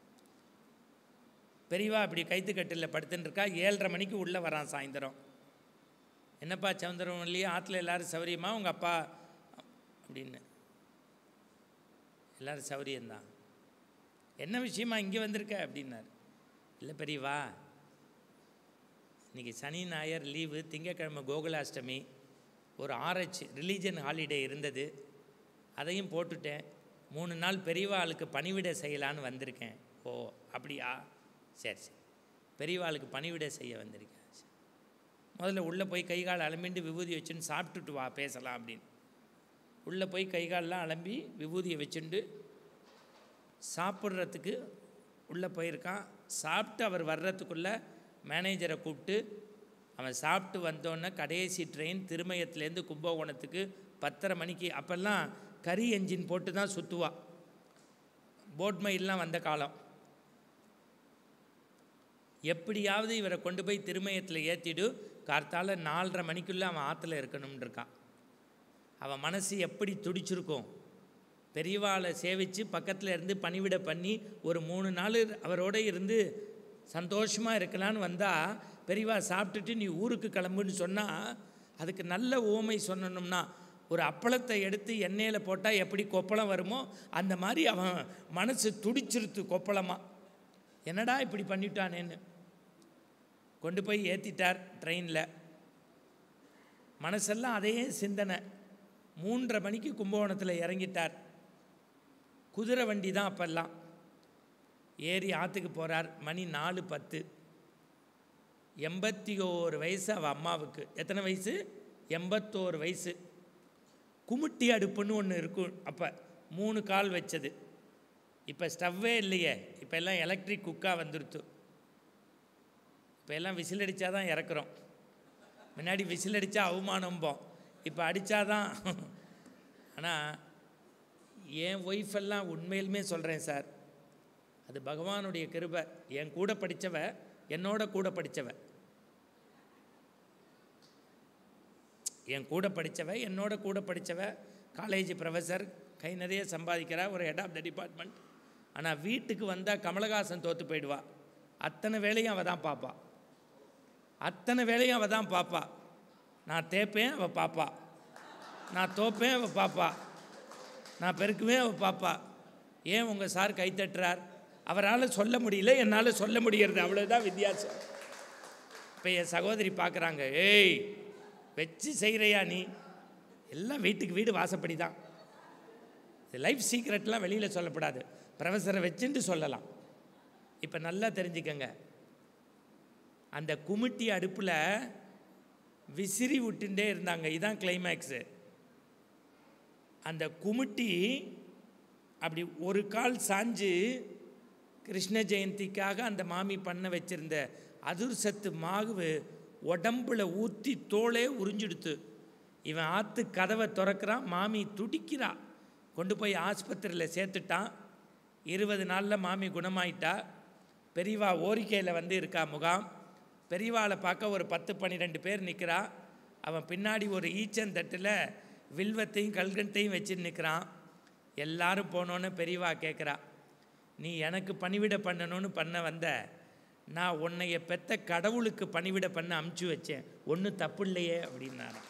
பெரியவா அப்படி கைத்துக்கட்டில் படுத்துன்னு இருக்கா ஏழரை மணிக்கு உள்ளே வரான் சாயந்தரம் என்னப்பா சந்திரமௌலி ஆற்றுல எல்லாரும் சௌரியமா உங்கள் அப்பா அப்படின்னு எல்லாரும் சௌரியந்தான் என்ன விஷயமா இங்கே வந்திருக்க அப்படின்னார் இல்லை பெரியவா இன்றைக்கி சனி ஞாயிறு லீவு திங்கக்கிழமை கோகுலாஷ்டமி ஒரு ஆரச்சு ரிலீஜன் ஹாலிடே இருந்தது அதையும் போட்டுட்டேன் மூணு நாள் பெரியவாளுக்கு பணிவிடை செய்யலான்னு வந்திருக்கேன் ஓ அப்படியா சரி சரி பெரியவாளுக்கு பணிவிடை செய்ய வந்திருக்கேன் சரி. முதல்ல உள்ளே போய் கை கால் அலம்பிண்டு விபூதி வச்சுன்னு சாப்பிட்டுட்டு வா பேசலாம் அப்படின்னு உள்ளே போய் கை கால்லாம் அலம்பி விபூதியை வச்சுண்டு சாப்பிட்றதுக்கு உள்ளே போயிருக்கான் சாப்பிட்டு அவர் வர்றதுக்குள்ளே மேனேஜரை கூப்பிட்டு அவன் சாப்பிட்டு வந்தோடனே கடைசி ட்ரெயின் திருமயத்துலேருந்து கும்பகோணத்துக்கு பத்தரை மணிக்கு அப்போல்லாம் கரி என்ஜின் போட்டு தான் சுற்றுவா போட் மயில்லாம் வந்த காலம் எப்படியாவது இவரை கொண்டு போய் திருமயத்தில் ஏற்றிடு கார்த்தால நாலரை மணிக்குள்ளே அவன் ஆற்றுல இருக்கணும்னு இருக்கான் அவன் மனசு எப்படி துடிச்சிருக்கும் பெரியவாளை சேவித்து பக்கத்தில் இருந்து பணிவிட பண்ணி ஒரு மூணு நாள் அவரோட இருந்து சந்தோஷமாக இருக்கலான்னு வந்தால் பெரியவா சாப்பிட்டுட்டு நீ ஊருக்கு கிளம்புன்னு சொன்னால் அதுக்கு நல்ல ஓமை சொன்னோம்னா ஒரு அப்பளத்தை எடுத்து எண்ணெயில் போட்டால் எப்படி கொப்பளம் வருமோ அந்த மாதிரி அவன் மனசு துடிச்சிருத்து கொப்பளமாக என்னடா இப்படி பண்ணிட்டானேன்னு கொண்டு போய் ஏற்றிட்டார் ட்ரெயினில் மனசெல்லாம் அதே சிந்தனை மூன்றரை மணிக்கு கும்பகோணத்தில் இறங்கிட்டார் குதிரை வண்டி தான் அப்பெல்லாம் ஏறி ஆற்றுக்கு போகிறார் மணி நாலு பத்து எண்பத்தி ஓரு வயசு அவள் அம்மாவுக்கு எத்தனை வயசு எண்பத்தோரு வயசு குமுட்டி அடுப்புன்னு ஒன்று இருக்கும் அப்போ மூணு கால் வச்சது இப்போ ஸ்டவ்வே இல்லையே இப்போ எல்லாம் எலக்ட்ரிக் குக்காக வந்துருத்து இப்போ எல்லாம் விசில் அடித்தா தான் இறக்குறோம் முன்னாடி விசில் அடித்தா அவமானம்போம் இப்போ அடித்தாதான் ஆனால் என் ஒய்ஃப் எல்லாம் உண்மையிலுமே சொல்கிறேன் சார் அது பகவானுடைய கிருபை என் கூட படித்தவ என்னோட கூட படித்தவ என் கூட படித்தவ என்னோட கூட படித்தவ காலேஜ் ப்ரொஃபஸர் கை நிறைய சம்பாதிக்கிறா ஒரு ஹெட் ஆஃப் த டிபார்ட்மெண்ட் ஆனால் வீட்டுக்கு வந்தால் கமலஹாசன் தோற்று போயிடுவா அத்தனை வேலையும் அவள் தான் பார்ப்பா அத்தனை வேலையும் அவள் தான் பார்ப்பா நான் தேப்பேன் அவள் பாப்பா நான் தோப்பேன் அவள் பாப்பா நான் பெருக்குவேன் அவள் பாப்பா ஏன் உங்கள் சார் கை தட்டுறார் அவரால் சொல்ல முடியல என்னால் சொல்ல முடியறது அவ்வளோதான் வித்தியாசம் இப்போ என் சகோதரி பார்க்குறாங்க ஏய் வச்சு செய்கிறையா நீ எல்லாம் வீட்டுக்கு வீடு வாசப்படி தான் இது லைஃப் சீக்ரெட்லாம் வெளியில் சொல்லப்படாது ப்ரொஃபஸரை வச்சுட்டு சொல்லலாம் இப்போ நல்லா தெரிஞ்சுக்கங்க அந்த குமிட்டி அடுப்பில் விசிறி விட்டுட்டே இருந்தாங்க இதான் கிளைமேக்ஸு அந்த குமிட்டி அப்படி ஒரு கால் சாஞ்சு கிருஷ்ண ஜெயந்திக்காக அந்த மாமி பண்ண வச்சிருந்த அதிர்சத்து மாவு உடம்புல ஊற்றி தோளே உறிஞ்சிடுத்து இவன் ஆத்து கதவை திறக்கிறான் மாமி துடிக்கிறா கொண்டு போய் ஆஸ்பத்திரியில் சேர்த்துட்டான் இருபது நாளில் மாமி குணமாயிட்டா பெரியவா ஓரிக்கையில் வந்து இருக்கா முகாம் பெரியவாளை பார்க்க ஒரு பத்து பன்னிரெண்டு பேர் நிற்கிறா அவன் பின்னாடி ஒரு ஈச்சந்தட்டில் வில்வத்தையும் கல்கண்டையும் வச்சு நிற்கிறான் எல்லாரும் போனோன்னு பெரியவா கேட்குறா நீ எனக்கு பணிவிட பண்ணணும்னு பண்ண வந்த நான் உன்னைய பெத்த கடவுளுக்கு பணிவிட பண்ண அமுச்சு வச்சேன் ஒன்றும் தப்பு இல்லையே அப்படின்னாராம்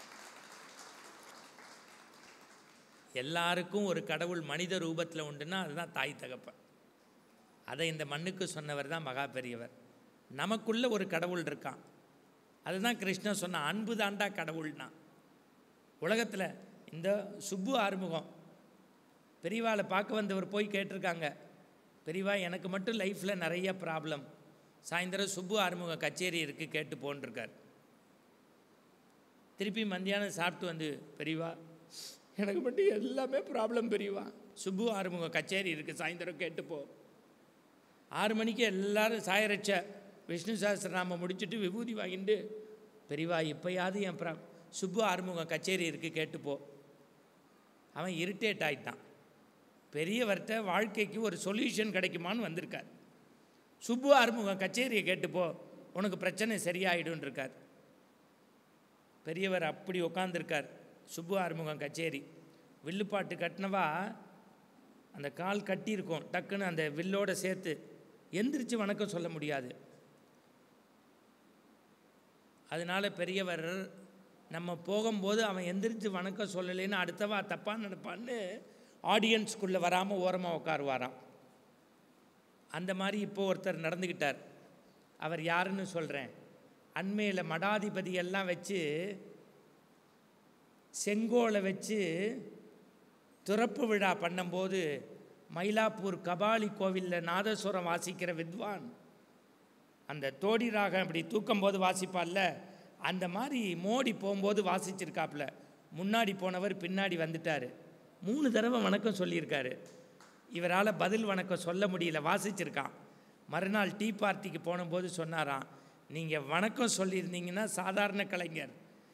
எல்லாருக்கும் ஒரு கடவுள் மனித ரூபத்தில் உண்டுன்னா அதுதான் தாய் தகப்பன் அதை இந்த மண்ணுக்கு சொன்னவர் தான் மகா பெரியவர் நமக்குள்ள ஒரு கடவுள் இருக்கான் அதுதான் கிருஷ்ணன் சொன்ன அன்பு தாண்டா கடவுள்னா உலகத்தில் இந்த சுப்பு ஆறுமுகம் பெரியவாளை பார்க்க வந்தவர் போய் கேட்டிருக்காங்க பெரியவா எனக்கு மட்டும் லைஃப்பில் நிறைய ப்ராப்ளம் சாயந்தரம் சுப்பு ஆறுமுகம் கச்சேரி இருக்குது கேட்டு போன்றிருக்கார் திருப்பி மத்தியானம் சாப்பிட்டு வந்து பெரியவா எனக்கு மட்டும் எல்லாமே ப்ராப்ளம் பெரியவா சுப்பு ஆறுமுகம் கச்சேரி இருக்குது சாயந்தரம் கேட்டு போ ஆறு மணிக்கு எல்லாரும் சாயரட்ச விஷ்ணு சாஸ்திரநாமம் முடிச்சுட்டு விபூதி வாங்கிட்டு பெரியவா இப்போயாவது என் ப்ரா சுப்பு ஆறுமுகம் கச்சேரி இருக்குது கேட்டுப்போ அவன் இரிட்டேட் ஆயிட்டான் பெரியவர்கிட்ட வாழ்க்கைக்கு ஒரு சொல்யூஷன் கிடைக்குமான்னு வந்திருக்கார் சுப்பு ஆறுமுகம் கச்சேரியை கேட்டுப்போ உனக்கு பிரச்சனை சரியாயிடும் இருக்கார் பெரியவர் அப்படி உட்காந்துருக்கார் சுப்பு ஆறுமுகம் கச்சேரி வில்லுப்பாட்டு கட்டினவா அந்த கால் கட்டியிருக்கும் டக்குன்னு அந்த வில்லோட சேர்த்து எந்திரிச்சு வணக்கம் சொல்ல முடியாது அதனால பெரியவர் நம்ம போகும்போது அவன் எந்திரிச்சு வணக்கம் சொல்லலைன்னு அடுத்தவா தப்பாக நினைப்பான்னு ஆடியன்ஸ்குள்ளே வராமல் ஓரமாக உட்காருவாராம் அந்த மாதிரி இப்போ ஒருத்தர் நடந்துக்கிட்டார் அவர் யாருன்னு சொல்கிறேன் அண்மையில் மடாதிபதி எல்லாம் வச்சு செங்கோலை வச்சு துறப்பு விழா பண்ணும்போது மயிலாப்பூர் கபாலி கோவிலில் நாதஸ்வரம் வாசிக்கிற வித்வான் அந்த தோடி ராகம் இப்படி தூக்கும்போது வாசிப்பார்ல அந்த மாதிரி மோடி போகும்போது வாசிச்சிருக்காப்புல முன்னாடி போனவர் பின்னாடி வந்துட்டார் மூணு தடவை வணக்கம் சொல்லியிருக்காரு இவரால் பதில் வணக்கம் சொல்ல முடியல வாசிச்சிருக்கான் மறுநாள் டீ பார்ட்டிக்கு போனபோது சொன்னாராம் நீங்கள் வணக்கம் சொல்லியிருந்தீங்கன்னா சாதாரண கலைஞர்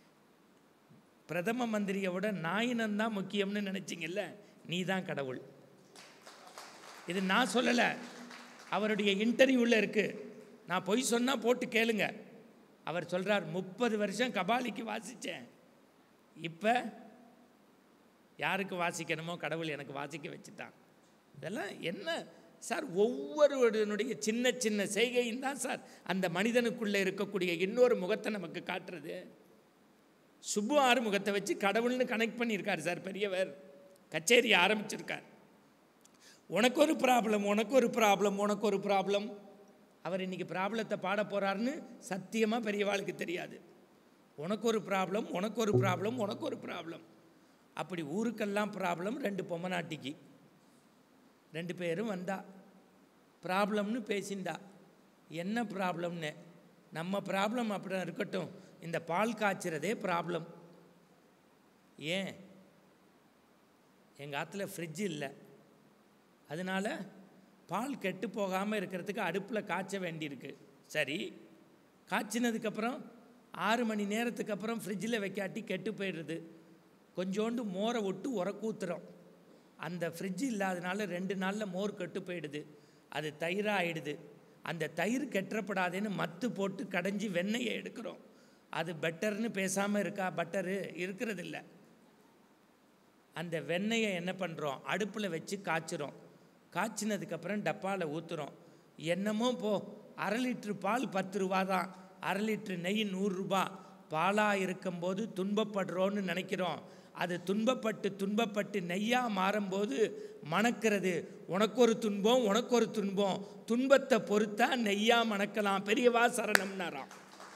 பிரதம மந்திரியை விட நாயினந்தான் முக்கியம்னு நினச்சிங்கல்ல நீ தான் கடவுள் இது நான் சொல்லலை அவருடைய இன்டர்வியூவில் இருக்குது நான் பொய் சொன்னால் போட்டு கேளுங்க அவர் சொல்கிறார் முப்பது வருஷம் கபாலிக்கு வாசித்தேன் இப்போ யாருக்கு வாசிக்கணுமோ கடவுள் எனக்கு வாசிக்க வச்சுட்டான் இதெல்லாம் என்ன சார் ஒவ்வொருவனுடைய சின்ன சின்ன செய்கையும் தான் சார் அந்த மனிதனுக்குள்ளே இருக்கக்கூடிய இன்னொரு முகத்தை நமக்கு காட்டுறது சுப்பு ஆறுமுகத்தை வச்சு கடவுள்னு கனெக்ட் பண்ணியிருக்கார் சார் பெரியவர் கச்சேரி ஆரம்பிச்சிருக்கார் உனக்கு ஒரு ப்ராப்ளம் உனக்கு ஒரு ப்ராப்ளம் உனக்கு ஒரு ப்ராப்ளம் அவர் இன்றைக்கி ப்ராப்ளத்தை பாட போகிறாருன்னு சத்தியமாக பெரியவாளுக்கு தெரியாது உனக்கு ஒரு ப்ராப்ளம் உனக்கு ஒரு ப்ராப்ளம் உனக்கு ஒரு ப்ராப்ளம் அப்படி ஊருக்கெல்லாம் ப்ராப்ளம் ரெண்டு பொம்மநாட்டிக்கு ரெண்டு பேரும் வந்தா ப்ராப்ளம்னு பேசிண்டா என்ன ப்ராப்ளம்னு நம்ம ப்ராப்ளம் அப்படி இருக்கட்டும் இந்த பால் காய்ச்சறதே ப்ராப்ளம் ஏன் எங்கள் ஆற்றுல ஃப்ரிட்ஜ் இல்லை அதனால பால் கெட்டு போகாமல் இருக்கிறதுக்கு அடுப்பில் காய்ச்ச வேண்டியிருக்கு சரி காய்ச்சினதுக்கப்புறம் ஆறு மணி நேரத்துக்கு அப்புறம் ஃப்ரிட்ஜில் வைக்காட்டி கெட்டு போயிடுறது கொஞ்சோண்டு மோரை விட்டு உரக்கூத்துறோம் அந்த ஃப்ரிட்ஜ் இல்லாதனால ரெண்டு நாளில் மோர் கெட்டு போயிடுது அது தயிராக ஆயிடுது அந்த தயிர் கெட்டப்படாதேன்னு மத்து போட்டு கடைஞ்சி வெண்ணெயை எடுக்கிறோம் அது பெட்டர்னு பேசாமல் இருக்கா பட்டரு இருக்கிறதில்ல அந்த வெண்ணெயை என்ன பண்ணுறோம் அடுப்பில் வச்சு காய்ச்சிரும் காய்ச்சினதுக்கப்புறம் டப்பாவில் ஊற்றுறோம் என்னமோ போ அரை லிட்ரு பால் பத்து ரூபா தான் அரை லிட்ரு நெய் நூறுரூபா பாலாக இருக்கும்போது துன்பப்படுறோன்னு நினைக்கிறோம் அது துன்பப்பட்டு துன்பப்பட்டு நெய்யாக மாறும்போது மணக்கிறது உனக்கு ஒரு துன்பம் உனக்கு ஒரு துன்பம் துன்பத்தை பொறுத்தா நெய்யாக மணக்கலாம் பெரியவா சரணம்னாராம்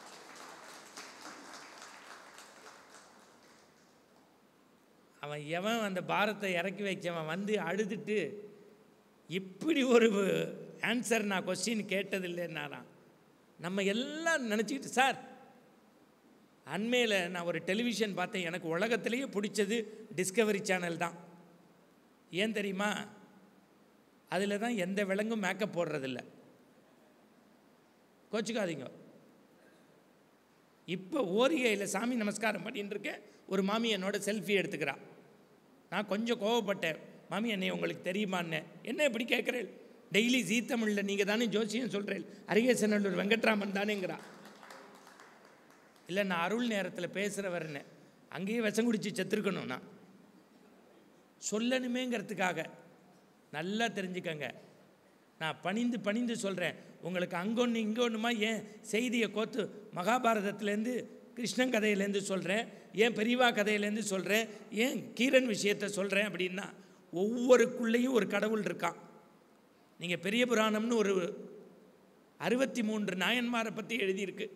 அவன் எவன் அந்த பாரத்தை இறக்கி வைச்சவன் வந்து அழுதுட்டு இப்படி ஒரு ஆன்சர் நான் கொஸ்டின் கேட்டதில்லைன்னாராம் நம்ம எல்லாம் நினச்சிக்கிட்டு சார் அண்மையில் நான் ஒரு டெலிவிஷன் பார்த்தேன் எனக்கு உலகத்திலேயே பிடிச்சது டிஸ்கவரி சேனல் தான் ஏன் தெரியுமா அதில் தான் எந்த விலங்கும் மேக்கப் போடுறதில்ல கோச்சுக்காதீங்க இப்போ ஓரிகையில் சாமி நமஸ்காரம் பண்ணிட்டு இருக்கேன் ஒரு மாமி என்னோட செல்ஃபி எடுத்துக்கிறா நான் கொஞ்சம் கோவப்பட்டேன் மாமி என்னை உங்களுக்கு தெரியுமான்னு என்ன இப்படி கேட்குறேன் டெய்லி ஜீ தமிழில் நீங்கள் தானே ஜோசியம் சொல்கிறேன் அரிகேசனல்லூர் வெங்கட்ராமன் தானேங்கிறா இல்லை நான் அருள் நேரத்தில் பேசுகிறவர்னு அங்கேயே விஷம் குடிச்சு செத்துருக்கணும் நான் சொல்லணுமேங்கிறதுக்காக நல்லா தெரிஞ்சுக்கங்க நான் பணிந்து பணிந்து சொல்கிறேன் உங்களுக்கு அங்கொன்று இங்கே ஒன்றுமா ஏன் செய்தியை கோத்து மகாபாரதத்துலேருந்து கிருஷ்ணன் கதையிலேருந்து சொல்கிறேன் ஏன் பெரியவா கதையிலேருந்து சொல்கிறேன் ஏன் கீரன் விஷயத்தை சொல்கிறேன் அப்படின்னா ஒவ்வொருக்குள்ளேயும் ஒரு கடவுள் இருக்கான் நீங்கள் பெரிய புராணம்னு ஒரு அறுபத்தி மூன்று நாயன்மாரை பற்றி எழுதியிருக்கு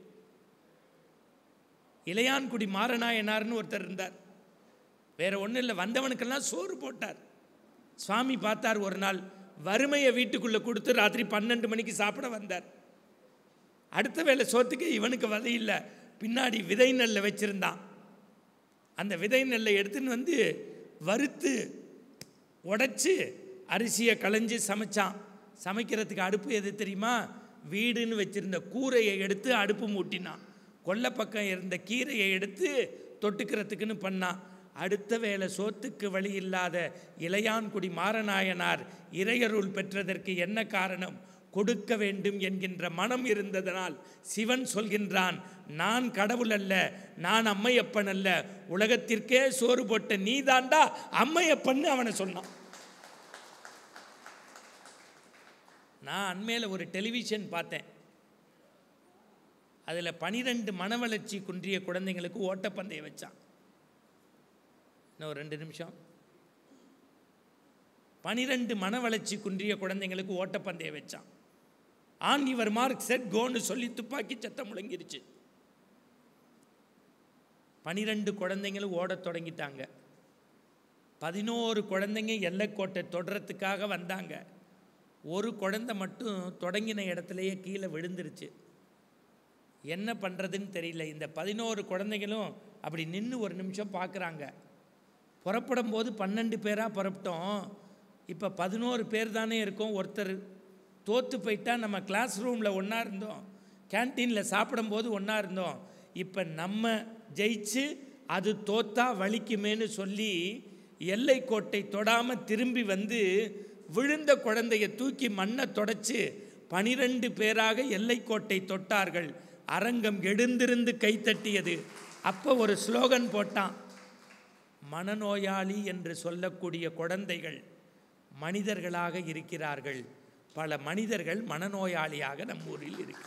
இளையான்குடி மாரநாயனார்னு ஒருத்தர் இருந்தார் வேற ஒன்றும் இல்லை வந்தவனுக்கெல்லாம் சோறு போட்டார் சுவாமி பார்த்தார் ஒரு நாள் வறுமையை வீட்டுக்குள்ளே கொடுத்து ராத்திரி பன்னெண்டு மணிக்கு சாப்பிட வந்தார் அடுத்த வேளை சோத்துக்கு இவனுக்கு வதை இல்லை பின்னாடி விதை நெல்லை வச்சுருந்தான் அந்த விதை நெல்லை எடுத்துன்னு வந்து வறுத்து உடைச்சு அரிசியை களைஞ்சு சமைச்சான் சமைக்கிறதுக்கு அடுப்பு எது தெரியுமா வீடுன்னு வச்சிருந்த கூரையை எடுத்து அடுப்பு மூட்டினான் கொல்லை பக்கம் இருந்த கீரையை எடுத்து தொட்டுக்கிறதுக்குன்னு பண்ணான் அடுத்த வேளை சோத்துக்கு வழி இல்லாத இளையான்குடி மாரநாயனார் இறையருள் பெற்றதற்கு என்ன காரணம் கொடுக்க வேண்டும் என்கின்ற மனம் இருந்ததனால் சிவன் சொல்கின்றான் நான் கடவுள் அல்ல நான் அம்மையப்பன் அல்ல உலகத்திற்கே சோறு போட்ட நீதாண்டா அம்மையப்பன்னு அவனை சொன்னான் நான் அண்மையில் ஒரு டெலிவிஷன் பார்த்தேன் அதில் பனிரெண்டு மனவளர்ச்சி குன்றிய குழந்தைங்களுக்கு ஓட்டப்பந்தயம் வச்சான் இன்னும் ஒரு ரெண்டு நிமிஷம் பனிரெண்டு மனவளர்ச்சி குன்றிய குழந்தைங்களுக்கு ஓட்டப்பந்தயம் வச்சான் ஆன் இவர் மார்க் செட் கோன்னு சொல்லி துப்பாக்கி சத்தம் முழங்கிருச்சு பனிரெண்டு குழந்தைங்களும் ஓடத் தொடங்கிட்டாங்க பதினோரு குழந்தைங்க எல்லைக்கோட்டை தொடரத்துக்காக வந்தாங்க ஒரு குழந்தை மட்டும் தொடங்கின இடத்துலையே கீழே விழுந்துருச்சு என்ன பண்ணுறதுன்னு தெரியல இந்த பதினோரு குழந்தைங்களும் அப்படி நின்று ஒரு நிமிஷம் பார்க்குறாங்க புறப்படும் போது பன்னெண்டு பேராக புறப்பட்டோம் இப்போ பதினோரு பேர் தானே இருக்கோம் ஒருத்தர் தோற்று போயிட்டா நம்ம கிளாஸ் ரூமில் ஒன்றா இருந்தோம் கேன்டீனில் சாப்பிடும்போது ஒன்றா இருந்தோம் இப்போ நம்ம ஜெயிச்சு அது தோத்தா வலிக்குமேன்னு சொல்லி எல்லைக்கோட்டை தொடாமல் திரும்பி வந்து விழுந்த குழந்தைய தூக்கி மண்ணை தொடச்சி பனிரெண்டு பேராக எல்லைக்கோட்டை தொட்டார்கள் அரங்கம் எழுந்திருந்து கைத்தட்டியது அப்போ ஒரு ஸ்லோகன் போட்டான் மனநோயாளி என்று சொல்லக்கூடிய குழந்தைகள் மனிதர்களாக இருக்கிறார்கள் பல மனிதர்கள் மனநோயாளியாக நம்ம ஊரில் இருக்கு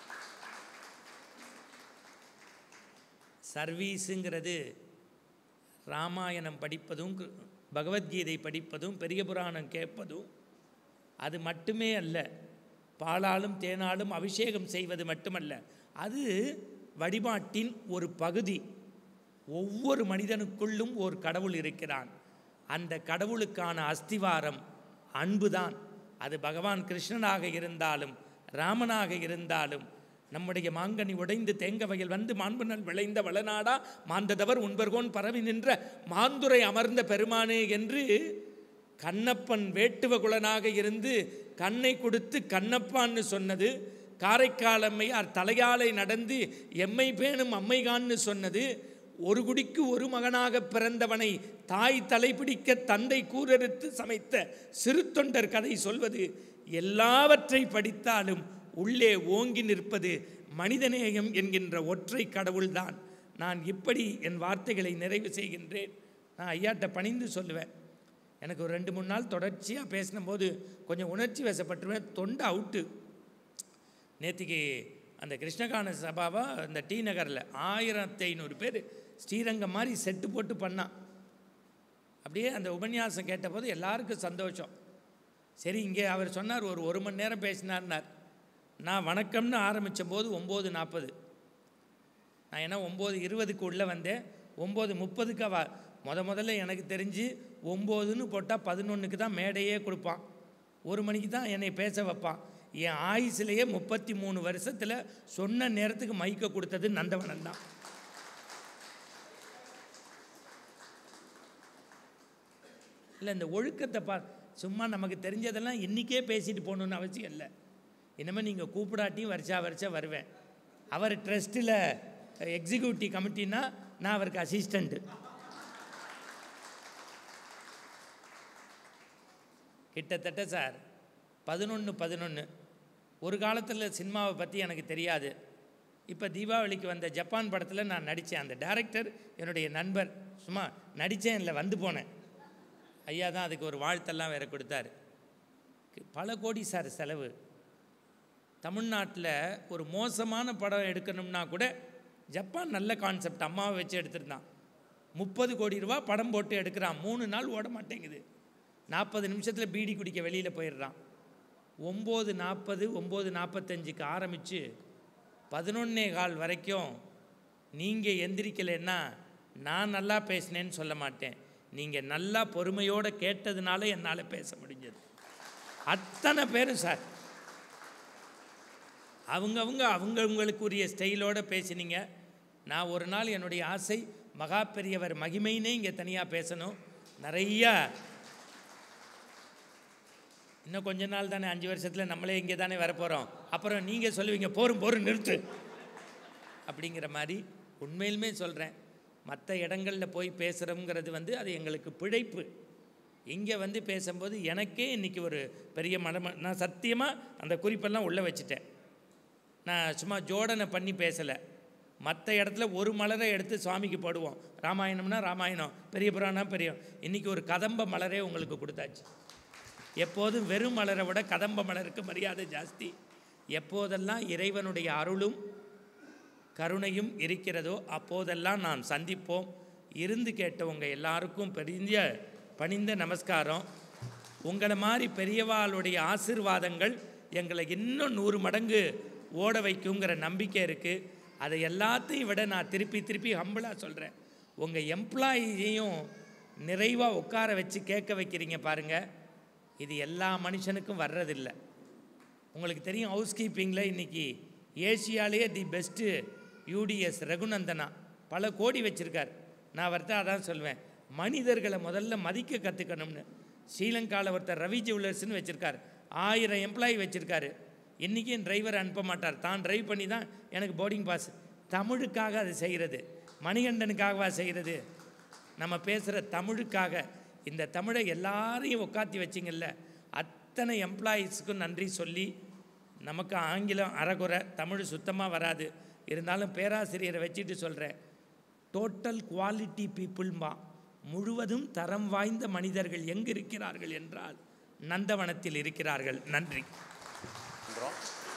சர்வீஸுங்கிறது ராமாயணம் படிப்பதும் கு- பகவத்கீதை படிப்பதும் பெரிய புராணம் கேட்பதும் அது மட்டுமே அல்ல பாலாலும் தேனாலும் அபிஷேகம் செய்வது மட்டுமல்ல அது வழிபாட்டின் ஒரு பகுதி ஒவ்வொரு மனிதனுக்குள்ளும் ஒரு கடவுள் இருக்கிறான் அந்த கடவுளுக்கான அஸ்திவாரம் அன்புதான் அது பகவான் கிருஷ்ணனாக இருந்தாலும் ராமனாக இருந்தாலும் நம்முடைய மாங்கனி உடைந்து தேங்க வயல் வந்து மாண்புணல் விளைந்த வளநாடா மாந்ததவர் உண்பர்கோன் பரவி நின்ற மாந்துரை அமர்ந்த பெருமானே என்று கண்ணப்பன் வேட்டுவ குலனாக இருந்து கண்ணை கொடுத்து கண்ணப்பான்னு சொன்னது காரைக்கால் அம்மையார் தலையாலை நடந்து எம்மை பேணும் அம்மைகான்னு சொன்னது ஒரு குடிக்கு ஒரு மகனாக பிறந்தவனை தாய் தலைப்பிடிக்க தந்தை கூரெடுத்து சமைத்த சிறு தொண்டர் கதை சொல்வது எல்லாவற்றை படித்தாலும் உள்ளே ஓங்கி நிற்பது மனிதநேயம் என்கின்ற ஒற்றை கடவுள்தான் நான் இப்படி என் வார்த்தைகளை நிறைவு செய்கின்றேன் நான் ஐயாட்ட பணிந்து சொல்லுவேன் எனக்கு ஒரு ரெண்டு மூணு நாள் தொடர்ச்சியாக பேசினபோது கொஞ்சம் உணர்ச்சி வசப்பட்டுருவேன் தொண்டை அவுட்டு நேத்திக்கு அந்த கிருஷ்ணகான சபாவா அந்த டி நகரில் ஆயிரத்தி ஐநூறு பேர் ஸ்ரீரங்கம் மாதிரி செட்டு போட்டு பண்ணான் அப்படியே அந்த உபன்யாசம் கேட்டபோது எல்லாருக்கும் சந்தோஷம் சரி இங்கே அவர் சொன்னார் ஒரு ஒரு மணி நேரம் பேசினார்னார் நான் வணக்கம்னு ஆரம்பித்த போது ஒம்பது நாற்பது நான் ஏன்னா ஒம்பது இருபதுக்கு உள்ளே வந்தேன் ஒம்பது முப்பதுக்கு அவ முத முதல்ல எனக்கு தெரிஞ்சு ஒம்போதுன்னு போட்டால் பதினொன்றுக்கு தான் மேடையே கொடுப்பான் ஒரு மணிக்கு தான் என்னை பேச வைப்பான் என் ஆயுசிலேயே முப்பத்தி மூணு வருஷத்தில் சொன்ன நேரத்துக்கு மைக்க கொடுத்தது நந்தவனன் தான் இல்லை இந்த ஒழுக்கத்தை பா சும்மா நமக்கு தெரிஞ்சதெல்லாம் இன்றைக்கே பேசிட்டு போகணுன்னு அவசியம் இல்லை இனிமேல் நீங்கள் கூப்பிடாட்டியும் வருஷா வருஷம் வருவேன் அவர் ட்ரஸ்ட்டில் எக்ஸிக்யூட்டிவ் கமிட்டினா நான் அவருக்கு அசிஸ்டண்ட்டு கிட்டத்தட்ட சார் பதினொன்று பதினொன்று ஒரு காலத்தில் சினிமாவை பற்றி எனக்கு தெரியாது இப்போ தீபாவளிக்கு வந்த ஜப்பான் படத்தில் நான் நடித்தேன் அந்த டைரக்டர் என்னுடைய நண்பர் சும்மா நடித்தேன் இல்லை வந்து போனேன் ஐயா தான் அதுக்கு ஒரு வாழ்த்தெல்லாம் வேற கொடுத்தாரு பல கோடி சார் செலவு தமிழ்நாட்டில் ஒரு மோசமான படம் எடுக்கணும்னா கூட ஜப்பான் நல்ல கான்செப்ட் அம்மாவை வச்சு எடுத்திருந்தான் முப்பது கோடி ரூபா படம் போட்டு எடுக்கிறான் மூணு நாள் ஓட மாட்டேங்குது நாற்பது நிமிஷத்தில் பீடி குடிக்க வெளியில் போயிடுறான் ஒம்பது நாற்பது ஒம்பது நாற்பத்தஞ்சுக்கு ஆரம்பித்து பதினொன்னே கால் வரைக்கும் நீங்கள் எந்திரிக்கலைன்னா நான் நல்லா பேசினேன்னு சொல்ல மாட்டேன் நீங்கள் நல்லா பொறுமையோடு கேட்டதுனால என்னால் பேச முடிஞ்சது அத்தனை பேரும் சார் அவங்கவுங்க அவங்கவுங்களுக்குரிய ஸ்டைலோடு பேசினீங்க நான் ஒரு நாள் என்னுடைய ஆசை மகா பெரியவர் மகிமைனே இங்கே தனியாக பேசணும் நிறையா இன்னும் கொஞ்ச நாள் தானே அஞ்சு வருஷத்தில் நம்மளே இங்கே தானே வரப்போகிறோம் அப்புறம் நீங்கள் சொல்லுவீங்க போரும் போரும் நிறுத்து அப்படிங்கிற மாதிரி உண்மையிலுமே சொல்கிறேன் மற்ற இடங்களில் போய் பேசுகிறோங்கிறது வந்து அது எங்களுக்கு பிழைப்பு இங்கே வந்து பேசும்போது எனக்கே இன்றைக்கி ஒரு பெரிய மனம நான் சத்தியமாக அந்த குறிப்பெல்லாம் உள்ளே வச்சுட்டேன் நான் சும்மா ஜோடனை பண்ணி பேசலை மற்ற இடத்துல ஒரு மலரை எடுத்து சுவாமிக்கு போடுவோம் ராமாயணம்னா ராமாயணம் பெரிய புராணம் பெரிய இன்றைக்கி ஒரு கதம்ப மலரே உங்களுக்கு கொடுத்தாச்சு எப்போதும் வெறும் மலரை விட கதம்ப மலருக்கு மரியாதை ஜாஸ்தி எப்போதெல்லாம் இறைவனுடைய அருளும் கருணையும் இருக்கிறதோ அப்போதெல்லாம் நாம் சந்திப்போம் இருந்து கேட்டவங்க எல்லாருக்கும் பெரிய பணிந்த நமஸ்காரம் உங்களை மாதிரி பெரியவாளுடைய ஆசிர்வாதங்கள் எங்களை இன்னும் நூறு மடங்கு ஓட வைக்குங்கிற நம்பிக்கை இருக்குது அதை எல்லாத்தையும் விட நான் திருப்பி திருப்பி ஹம்பிளாக சொல்கிறேன் உங்கள் எம்ப்ளாயியையும் நிறைவாக உட்கார வச்சு கேட்க வைக்கிறீங்க பாருங்கள் இது எல்லா மனுஷனுக்கும் வர்றதில்லை உங்களுக்கு தெரியும் ஹவுஸ் கீப்பிங்கில் இன்றைக்கி ஏசியாலேயே தி பெஸ்ட்டு யூடிஎஸ் ரகுநந்தனா பல கோடி வச்சுருக்கார் நான் அவர்கிட்ட அதான் சொல்வேன் மனிதர்களை முதல்ல மதிக்க கற்றுக்கணும்னு ஸ்ரீலங்காவில் ஒருத்தர் ரவி ஜுவல்லர்ஸ்னு வச்சுருக்கார் ஆயிரம் எம்ப்ளாயி வச்சுருக்காரு இன்றைக்கும் டிரைவர் அனுப்ப மாட்டார் தான் டிரைவ் பண்ணி தான் எனக்கு போர்டிங் பாஸ் தமிழுக்காக அது செய்கிறது மணிகண்டனுக்காகவா செய்கிறது நம்ம பேசுகிற தமிழுக்காக இந்த தமிழை எல்லாரையும் உட்காத்தி வச்சிங்கல்ல அத்தனை எம்ப்ளாயீஸுக்கும் நன்றி சொல்லி நமக்கு ஆங்கிலம் அறகுறை தமிழ் சுத்தமாக வராது இருந்தாலும் பேராசிரியரை வச்சுட்டு சொல்கிறேன் டோட்டல் குவாலிட்டி பீப்புள்மா முழுவதும் தரம் வாய்ந்த மனிதர்கள் எங்கு இருக்கிறார்கள் என்றால் நந்தவனத்தில் இருக்கிறார்கள் நன்றி பண்றோம்.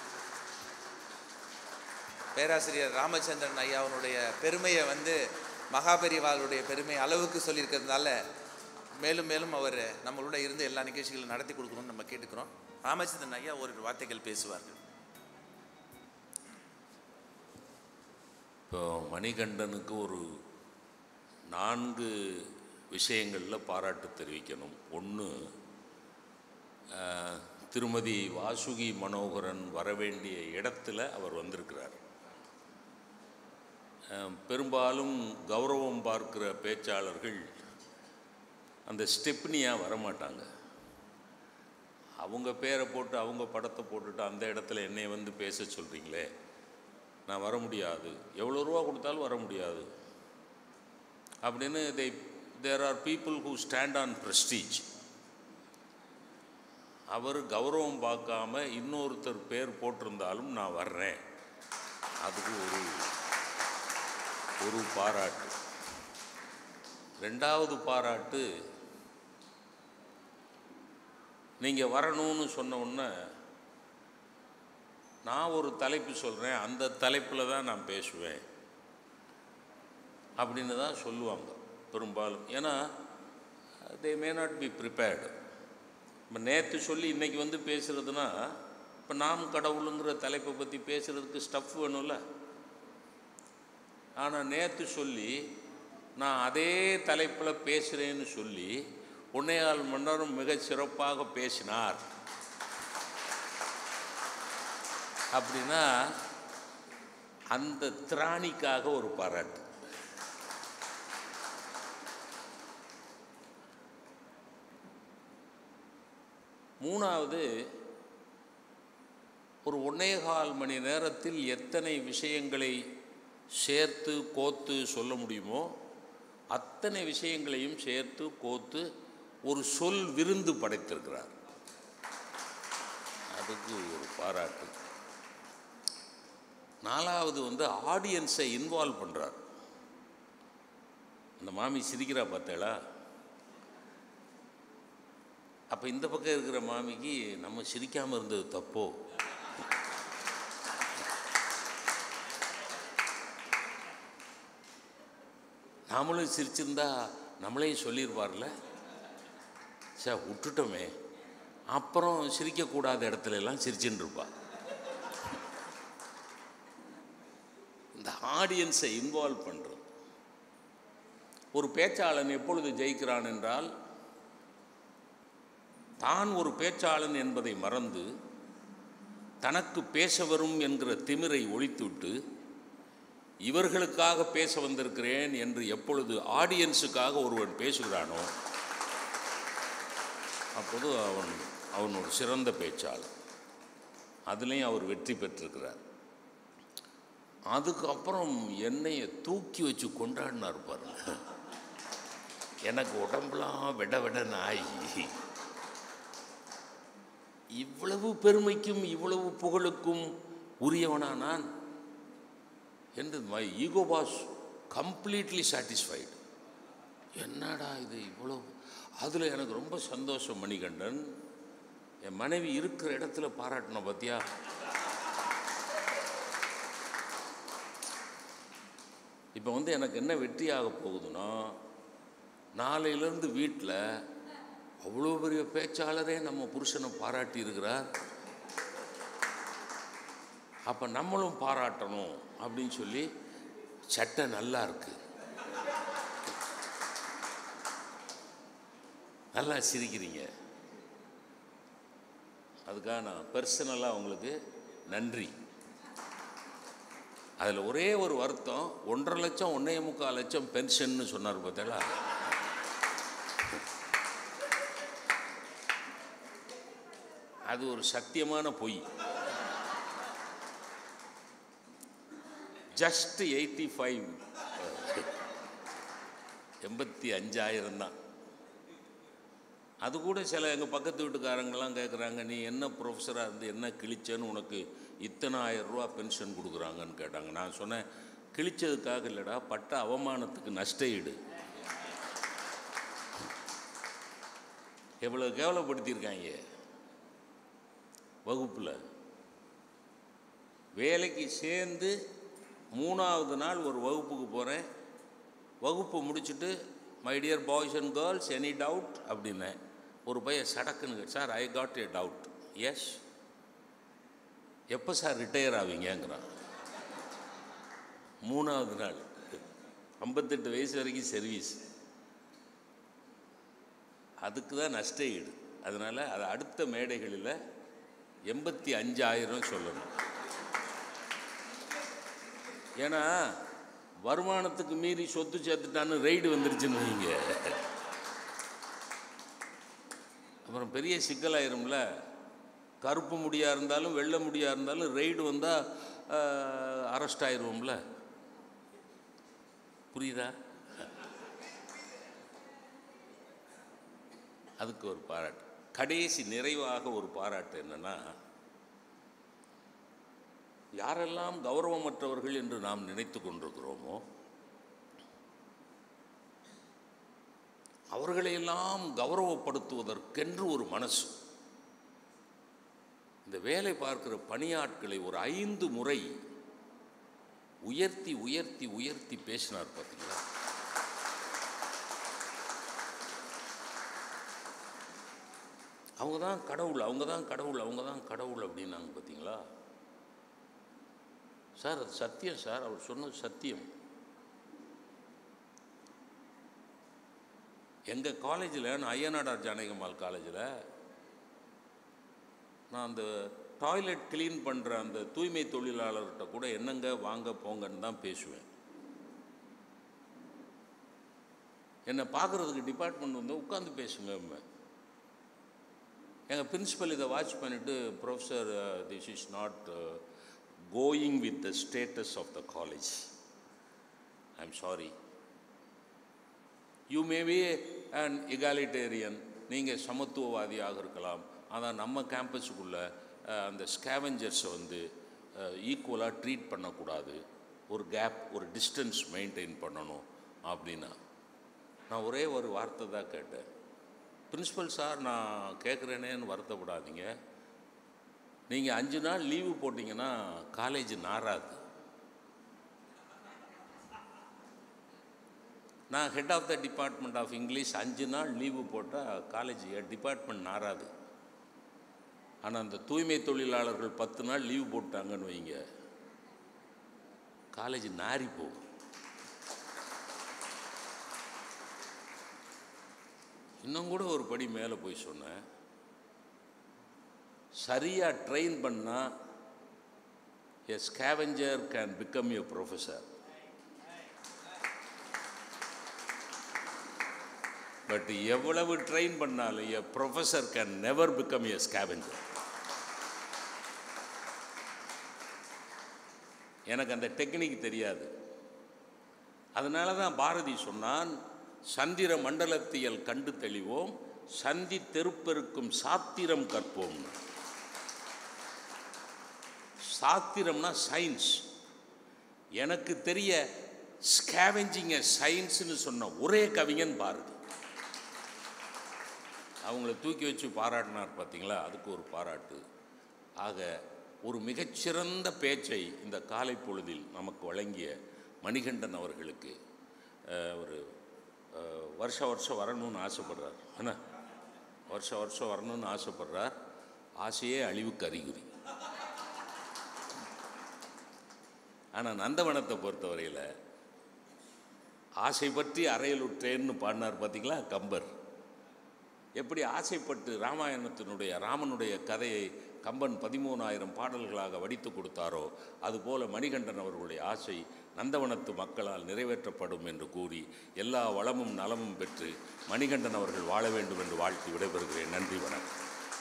பேராசிரியர் ராமச்சந்திரன் ஐயாவுடைய பெருமையை வந்து மகாபெரிவாளுடைய பெருமை அளவுக்கு சொல்லியிருக்கிறதுனால மேலும் மேலும் அவர் நம்மளோட இருந்து எல்லா நிகழ்ச்சிகளும் நடத்தி கொடுக்கணும்னு நம்ம கேட்டுக்கிறோம் ராமச்சந்திரன் ஐயா ஒரு வார்த்தைகள் பேசுவார்கள் இப்போ மணிகண்டனுக்கு ஒரு நான்கு விஷயங்களில் பாராட்டு தெரிவிக்கணும் ஒன்று திருமதி வாசுகி மனோகரன் வரவேண்டிய இடத்துல அவர் வந்திருக்கிறார் அஹ், பெரும்பாலும் கௌரவம் பார்க்கிற பேச்சாளர்கள் அந்த ஸ்டெப்னியாக வரமாட்டாங்க அவங்க பேரை போட்டு அவங்க படத்தை போட்டுட்டு அந்த இடத்துல என்னை வந்து பேச சொல்கிறீங்களே நான் வர முடியாது எவ்வளோ ரூபா கொடுத்தாலும் வர முடியாது அப்படின்னு they there are people who stand on prestige அவர் கௌரவம் பார்க்காம இன்னொருத்தர் பேர் போட்டிருந்தாலும் நான் வர்றேன் அதுக்கு ஒரு ஒரு பாராட்டு ரெண்டாவது பாராட்டு நீங்கள் வரணும்னு சொன்ன உடனே நான் ஒரு தலைப்பு சொல்கிறேன் அந்த தலைப்பில் தான் நான் பேசுவேன் அப்படின்னு தான் சொல்லுவாங்க பெரும்பாலும் ஏன்னா they may not be prepared இப்போ நேற்று சொல்லி இன்றைக்கி வந்து பேசுகிறதுனா இப்போ நாம் கடவுளுங்கிற தலைப்பை பற்றி பேசுகிறதுக்கு ஸ்டஃப் வேணும்ல ஆனால் நேற்று சொல்லி நான் அதே தலைப்பில் பேசுகிறேன்னு சொல்லி ஒன்னேகால் மணி நேரம் மிகச் சிறப்பாக பேசினார் அப்படின்னா அந்த திராணிக்காக ஒரு பாராட்டு மூணாவது ஒரு ஒன்னே கால் மணி நேரத்தில் எத்தனை விஷயங்களை சேர்த்து கோத்து சொல்ல முடியுமோ அத்தனை விஷயங்களையும் சேர்த்து கோத்து ஒரு சொல் விருந்து படைத்திருக்கிறார் அதுக்கு ஒரு பாராட்டு நாலாவது வந்து ஆடியன்ஸை இன்வால்வ் பண்ணுறார் அந்த மாமி சிரிக்கிறா பார்த்தேளா அப்போ இந்த பக்கம் இருக்கிற மாமிக்கு நம்ம சிரிக்காமல் இருந்தது தப்போ நாமளும் சிரிச்சிருந்தா நம்மளையும் சொல்லியிருப்பார்ல சார் விட்டுட்டோமே அப்புறம் சிரிக்கக்கூடாத இடத்துல எல்லாம் சிரிச்சுன்னு இருப்பா இந்த ஆடியன்ஸை இன்வால்வ் பண்ணுறது ஒரு பேச்சாளன் எப்பொழுது ஜெயிக்கிறான் என்றால் தான் ஒரு பேச்சாளன் என்பதை மறந்து தனக்கு பேச வரும் என்கிற திமிரை ஒழித்துவிட்டு இவர்களுக்காக பேச வந்திருக்கிறேன் என்று எப்பொழுது ஆடியன்ஸுக்காக ஒருவன் பேசுகிறானோ அப்போது அவன் அவன் ஒரு சிறந்த பேச்சாளர் அதுலேயும் அவர் வெற்றி பெற்றிருக்கிறார் அதுக்கப்புறம் என்னைய தூக்கி வச்சு கொண்டாடினார் பாருங்க எனக்கு உடம்புலாம் விட விட நாய் இவ்வளவு பெருமைக்கும் இவ்வளவு புகழுக்கும் உரியவனா நான் என்று my ego was completely satisfied என்னடா இது இவ்வளோ அதில் எனக்கு ரொம்ப சந்தோஷம் மணிகண்டன் என் மனைவி இருக்கிற இடத்துல பாராட்டின பார்த்தியா இப்போ வந்து எனக்கு என்ன வெற்றியாக போகுதுன்னா நாளையிலேருந்து வீட்டில் அவ்வளோ பெரிய பேச்சாளரே நம்ம புருஷனை பாராட்டி இருக்கிறார் அப்போ நம்மளும் பாராட்டணும் அப்படின்னு சொல்லி சட்டை நல்லா இருக்கு நல்லா சிரிக்கிறீங்க அதுக்காக நான் பர்சனலாக உங்களுக்கு நன்றி அதில் ஒரே ஒரு வருத்தம் ஒன்றரை லட்சம் ஒன்றே முக்கால் லட்சம் பென்ஷன்னு சொன்னார் பார்த்தீங்களா அது ஒரு சத்தியமான பொய் ஜஸ்ட் எயிட்டி ஃபைவ் எண்பத்தி அஞ்சாயிரம் தான் அது கூட சில எங்கள் பக்கத்து வீட்டுக்காரங்கெல்லாம் கேட்குறாங்க நீ என்ன ப்ரொஃபஸராக இருந்து என்ன கிழிச்சேன்னு உனக்கு இத்தனை ஆயிரம் ரூபா பென்ஷன் கொடுக்குறாங்கன்னு கேட்டாங்க நான் சொன்னேன் கிழிச்சதுக்காக இல்லைடா பட்ட அவமானத்துக்கு நஷ்ட ஈடு எவ்வளோ கேவலப்படுத்தியிருக்காங்க வகுப்பில் வேலைக்கு சேர்ந்து மூணாவது நாள் ஒரு வகுப்புக்கு போகிறேன் வகுப்பு முடிச்சுட்டு my dear boys and girls any doubt அப்படின்னேன் ஒரு பையன் சடக்குன்னு sir I got a doubt yes எப்போ சார் ரிட்டையர் ஆவீங்கங்கிறான் மூணாவது நாள் ஐம்பத்தெட்டு வயசு வரைக்கும் சர்வீஸ் அதுக்கு தான் நஷ்ட ஈடு அதனால் அது அடுத்த மேடைகளில் எண்பத்தி அஞ்சாயிரம் சொல்லணும் ஏன்னா வருமானத்துக்கு மீறி சொத்து சேர்த்துட்டான்னு ரைடு வந்துருச்சுன்னு வைங்க அப்புறம் பெரிய சிக்கலாயிரும்ல கருப்பு முடியாக இருந்தாலும் வெள்ளை முடியாக இருந்தாலும் ரைடு வந்தால் அரெஸ்ட் ஆயிடுவோம்ல புரியுதா அதுக்கு ஒரு பாராட்டு கடைசி நிறைவாக ஒரு பாராட்டு என்னன்னா யாரெல்லாம் கௌரவமற்றவர்கள் என்று நாம் நினைத்து கொண்டிருக்கிறோமோ அவர்களையெல்லாம் கௌரவப்படுத்துவதற்கென்று ஒரு மனசு இந்த வேலை பார்க்கிற பணியாட்களை ஒரு ஐந்து முறை உயர்த்தி உயர்த்தி உயர்த்தி பேசினார் பார்த்தீங்களா அவங்க தான் கடவுள் அவங்க தான் கடவுள் அவங்க தான் கடவுள் அப்படின்னாங்க பார்த்தீங்களா சார் அது சத்தியம் சார் அவர் சொன்னது சத்தியம் எங்கள் காலேஜில் நான் ஐயனாடார் ஜானகிமால் காலேஜில் நான் அந்த டாய்லெட் க்ளீன் பண்ணுற அந்த தூய்மை தொழிலாளர்கிட்ட கூட என்னங்க வாங்க போங்கன்னு தான் பேசுவேன் என்னை பார்க்குறதுக்கு டிபார்ட்மெண்ட் வந்து உட்காந்து பேசுங்க எங்கள் பிரின்சிபல் இதை வாட்ச் பண்ணிவிட்டு professor this is not going with the status of the college I am sorry you may be and egalitarian நீங்கள் சமத்துவவாதியாக இருக்கலாம் ஆனால் நம்ம கேம்பஸுக்குள்ளே அந்த ஸ்கேவெஞ்சர்ஸை வந்து ஈக்குவலாக ட்ரீட் பண்ணக்கூடாது ஒரு கேப் ஒரு டிஸ்டன்ஸ் மெயின்டைன் பண்ணணும் அப்படின்னா நான் ஒரே ஒரு வார்த்தை தான் கேட்டேன் பிரின்சிபல் சார் நான் கேட்குறேனேன்னு வருத்தப்படாதீங்க நீங்கள் அஞ்சு நாள் லீவு போட்டிங்கன்னா காலேஜ் நாராது நான் head of the department of English அஞ்சு நாள் லீவு போட்டால் காலேஜ் டிபார்ட்மெண்ட் நாராது ஆனால் அந்த தூய்மை தொழிலாளர்கள் பத்து நாள் லீவு போட்டாங்கன்னு வைங்க காலேஜ் நாரி போகும் இன்னும் கூட ஒரு படி மேலே போய் சொன்னேன் சரியாக ட்ரெயின் பண்ணால் a scavenger can become a professor but எவ்வளவு ட்ரெயின் பண்ணாலும் a professor can never become a scavenger எனக்கு அந்த டெக்னிக் தெரியாது அதனால தான் பாரதி சொன்னான் சந்திர மண்டலத்தியல் கண்டு தெளிவோம் சந்தி தெருப்பெருக்கும் சாத்திரம் கற்போம் சாத்திரம்னா சயின்ஸ் எனக்கு தெரிய ஸ்கேவெஞ்சிங்க சயின்ஸ்னு சொன்ன ஒரே கவிஞன் பாரதி அவங்கள தூக்கி வச்சு பாராட்டினார் பார்த்தீங்களா அதுக்கு ஒரு பாராட்டு ஆக ஒரு மிகச்சிறந்த பேச்சை இந்த காலை பொழுதில் நமக்கு வழங்கிய மணிகண்டன் அவர்களுக்கு அஹ், ஒரு அஹ், வருஷ வருஷம் வரணும்னு ஆசைப்படுறார் என்ன வருஷ வருஷம் வரணும்னு ஆசைப்படுறார் ஆசையே அழிவுக்கு அறிகுறி ஆனால் நந்தவனத்தை பொறுத்தவரையில் ஆசை பற்றி அறையலுற்றேன்னு பாடினார் பார்த்தீங்களா கம்பர் எப்படி ஆசைப்பட்டு ராமாயணத்தினுடைய ராமனுடைய கதையை கம்பன் பதிமூணாயிரம் பாடல்களாக வடித்து கொடுத்தாரோ அதுபோல மணிகண்டன் அவர்களுடைய ஆசை நந்தவனத்து மக்களால் நிறைவேற்றப்படும் என்று கூறி எல்லா வளமும் நலமும் பெற்று மணிகண்டன் அவர்கள் வாழ வேண்டும் என்று வாழ்த்தி விடைபெறுகிறேன் நன்றி வணக்கம்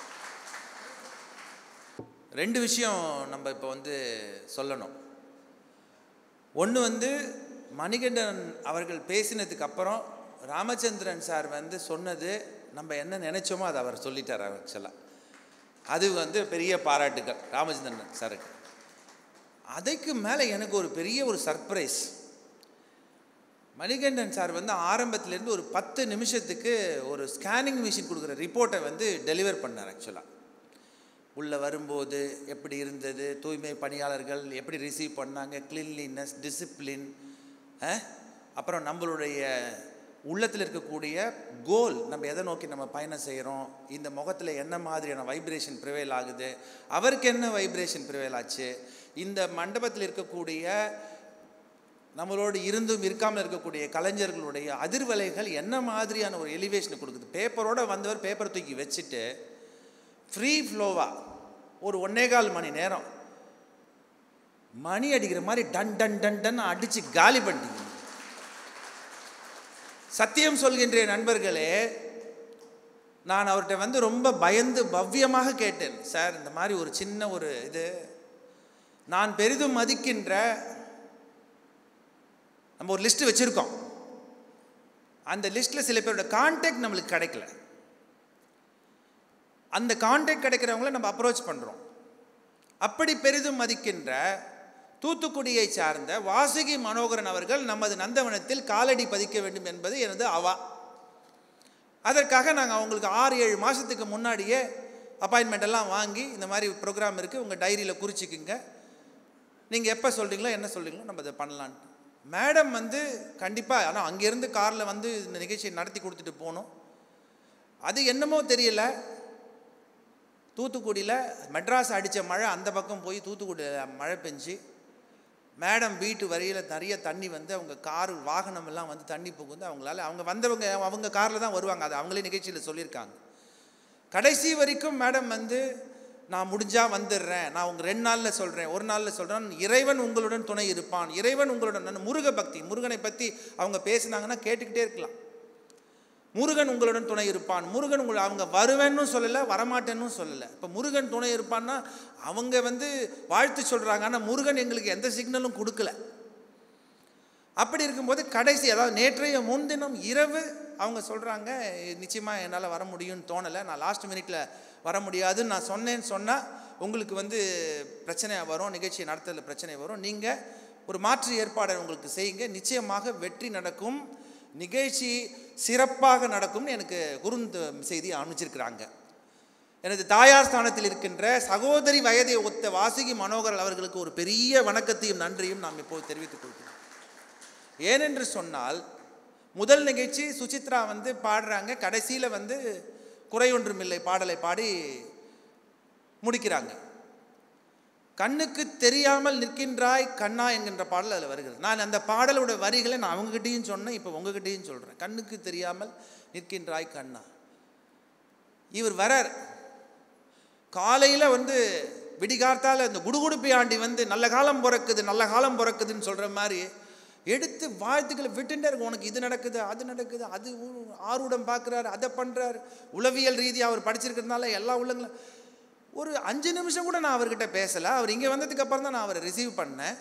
ரெண்டு விஷயம் நம்ம இப்போ வந்து சொல்லணும் ஒன்று வந்து மணிகண்டன் அவர்கள் பேசினதுக்கு அப்புறம் ராமச்சந்திரன் சார் வந்து சொன்னது நம்ம என்ன நினைச்சோமோ அதை அவர் சொல்லிட்டார் ஆக்சுவலாக அது வந்து பெரிய பாராட்டுகள் ராமச்சந்திரன் சாருக்கு அதுக்கு மேலே எனக்கு ஒரு பெரிய ஒரு சர்ப்ரைஸ் மணிகண்டன் சார் வந்து ஆரம்பத்திலேருந்து ஒரு பத்து நிமிஷத்துக்கு ஒரு ஸ்கேனிங் மிஷின் கொடுக்குற ரிப்போர்ட்டை வந்து டெலிவர் பண்ணார் ஆக்சுவலாக உள்ளே வரும்போது எப்படி இருந்தது தூய்மை பணியாளர்கள் எப்படி ரிசீவ் பண்ணாங்க கிளீன்லினஸ் டிசிப்ளின் அப்புறம் நம்மளுடைய உள்ளத்தில் இருக்கக்கூடிய கோல் நம்ம எதை நோக்கி நம்ம பயணம் செய்கிறோம் இந்த முகத்தில் என்ன மாதிரியான வைப்ரேஷன் ப்ரிவைல் ஆகுது அவருக்கு என்ன வைப்ரேஷன் ப்ரிவைல் ஆச்சு இந்த மண்டபத்தில் இருக்கக்கூடிய நம்மளோடு இருந்தும் இருக்காமல் இருக்கக்கூடிய கலைஞர்களுடைய அதிர்வலைகள் என்ன மாதிரியான ஒரு எலிவேஷனை கொடுக்குது பேப்பரோட வந்தவர் பேப்பர் தூக்கி வச்சுட்டு ஃப்ரீ ஃப்ளோவாக ஒரு ஒன்னே கால் மணி நேரம் மணி அடிக்கிற மாதிரி டன் டன் டன் டன் அடித்து காலி பண்ணிட்டீங்க சத்தியம் சொல்கின்ற நண்பர்களே நான் அவர்கிட்ட வந்து ரொம்ப பயந்து பவ்யமாக கேட்டேன் சார் இந்த மாதிரி ஒரு சின்ன ஒரு இது நான் பெரிதும் மதிக்கின்ற நம்ம ஒரு லிஸ்ட் வச்சுருக்கோம் அந்த லிஸ்ட்டில் சில பேரோட கான்டாக்ட் நம்மளுக்கு கிடைக்கல அந்த கான்டாக்ட் கிடைக்கிறவங்கள நம்ம அப்ரோச் பண்ணுறோம் அப்படி பெரிதும் மதிக்கின்ற தூத்துக்குடியை சார்ந்த வாசுகி மனோகரன் அவர்கள் நமது நந்தவனத்தில் காலடி பதிக்க வேண்டும் என்பது எனது அவா அதற்காக நாங்கள் அவங்களுக்கு ஆறு ஏழு மாதத்துக்கு முன்னாடியே அப்பாயின்மெண்ட் எல்லாம் வாங்கி இந்த மாதிரி ப்ரோக்ராம் இருக்குது உங்கள் டைரியில் குறிச்சிக்குங்க நீங்கள் எப்போ சொல்கிறீங்களோ என்ன சொல்கிறீங்களோ நம்ம அதை பண்ணலான்ட்டு மேடம் வந்து கண்டிப்பாக ஆனால் அங்கேருந்து காரில் வந்து இந்த நிகழ்ச்சியை நடத்தி கொடுத்துட்டு போகணும் அது என்னமோ தெரியல தூத்துக்குடியில் மெட்ராஸ் அடித்த மழை அந்த பக்கம் போய் தூத்துக்குடியில் மழை பெஞ்சு மேடம் வீட்டு வரியில் நிறைய தண்ணி வந்து அவங்க கார் வாகனம் எல்லாம் வந்து தண்ணி புகுந்து அவங்களால அவங்க வந்தவங்க அவங்க காரில் தான் வருவாங்க அது அவங்களே நிகழ்ச்சியில் சொல்லியிருக்காங்க கடைசி வரைக்கும் மேடம் வந்து நான் முடிஞ்சால் வந்துடுறேன் நான் உங்கள் ரெண்டு நாளில் சொல்கிறேன் ஒரு நாளில் சொல்கிறேன் இறைவன் உங்களுடன் துணை இருப்பான் இறைவன் உங்களுடன் நான் முருக பக்தி முருகனை பற்றி அவங்க பேசினாங்கன்னா கேட்டுக்கிட்டே இருக்கலாம் முருகன் உங்களுடன் துணை இருப்பான் முருகன் உங்களை அவங்க வருவேன்னு சொல்லலை வரமாட்டேன்னு சொல்லலை இப்போ முருகன் துணை இருப்பான்னா அவங்க வந்து வாழ்த்து சொல்கிறாங்க ஆனால் முருகன் எங்களுக்கு எந்த சிக்னலும் கொடுக்கல அப்படி இருக்கும்போது கடைசி அதாவது நேற்றைய முன்தினம் இரவு அவங்க சொல்கிறாங்க நிச்சயமாக என்னால் வர முடியும்னு தோணலை நான் லாஸ்ட் மினிட்ல வர முடியாதுன்னு நான் சொன்னேன்னு சொன்னால் உங்களுக்கு வந்து பிரச்சனை வரும் நிகழ்ச்சி நடத்துறதுல பிரச்சனை வரும் நீங்கள் ஒரு மாற்று ஏற்பாடை உங்களுக்கு செய்யுங்க நிச்சயமாக வெற்றி நடக்கும் நிகழ்ச்சி சிறப்பாக நடக்கும்னு எனக்கு குறுந்த செய்தி அனுப்பிச்சிருக்கிறாங்க எனது தாயார் ஸ்தானத்தில் இருக்கின்ற சகோதரி வயதை ஒத்த வாசுகி மனோகர் அவர்களுக்கு ஒரு பெரிய வணக்கத்தையும் நன்றியும் நாம் இப்போது தெரிவித்துக் கொள்கிறோம் ஏனென்று சொன்னால் முதல் நிகழ்ச்சி சுசித்ரா வந்து பாடுறாங்க கடைசியில் வந்து குறையொன்றுமில்லை பாடலை பாடி முடிக்கிறாங்க கண்ணுக்கு தெரியாமல் நிற்கின்றாய் கண்ணா என்கின்ற பாடல் அதில் வருகிறது நான் அந்த பாடலோட வரிகளை நான் அவங்ககிட்டயும் சொன்னேன் இப்போ உங்ககிட்டயும் சொல்கிறேன் கண்ணுக்கு தெரியாமல் நிற்கின்றாய் கண்ணா இவர் வரார் காலையில் வந்து விடிகார்த்தால இந்த குடுகுடுப்பி ஆண்டி வந்து நல்ல காலம் பிறக்குது நல்ல காலம் பிறக்குதுன்னு சொல்கிற மாதிரி எடுத்து வாழ்த்துக்களை விட்டுட்டே இருக்கு உனக்கு இது நடக்குது அது நடக்குது அது ஊ- ஆர்வடம் பார்க்குறாரு அதை பண்ணுறாரு உளவியல் ரீதியாக அவர் படிச்சிருக்கிறதுனால எல்லா உள்ளங்களும் ஒரு அஞ்சு நிமிஷம் கூட நான் அவர்கிட்ட பேசலை அவர் இங்கே வந்ததுக்கு அப்புறம் தான் நான் அவரை ரிசீவ் பண்ணேன்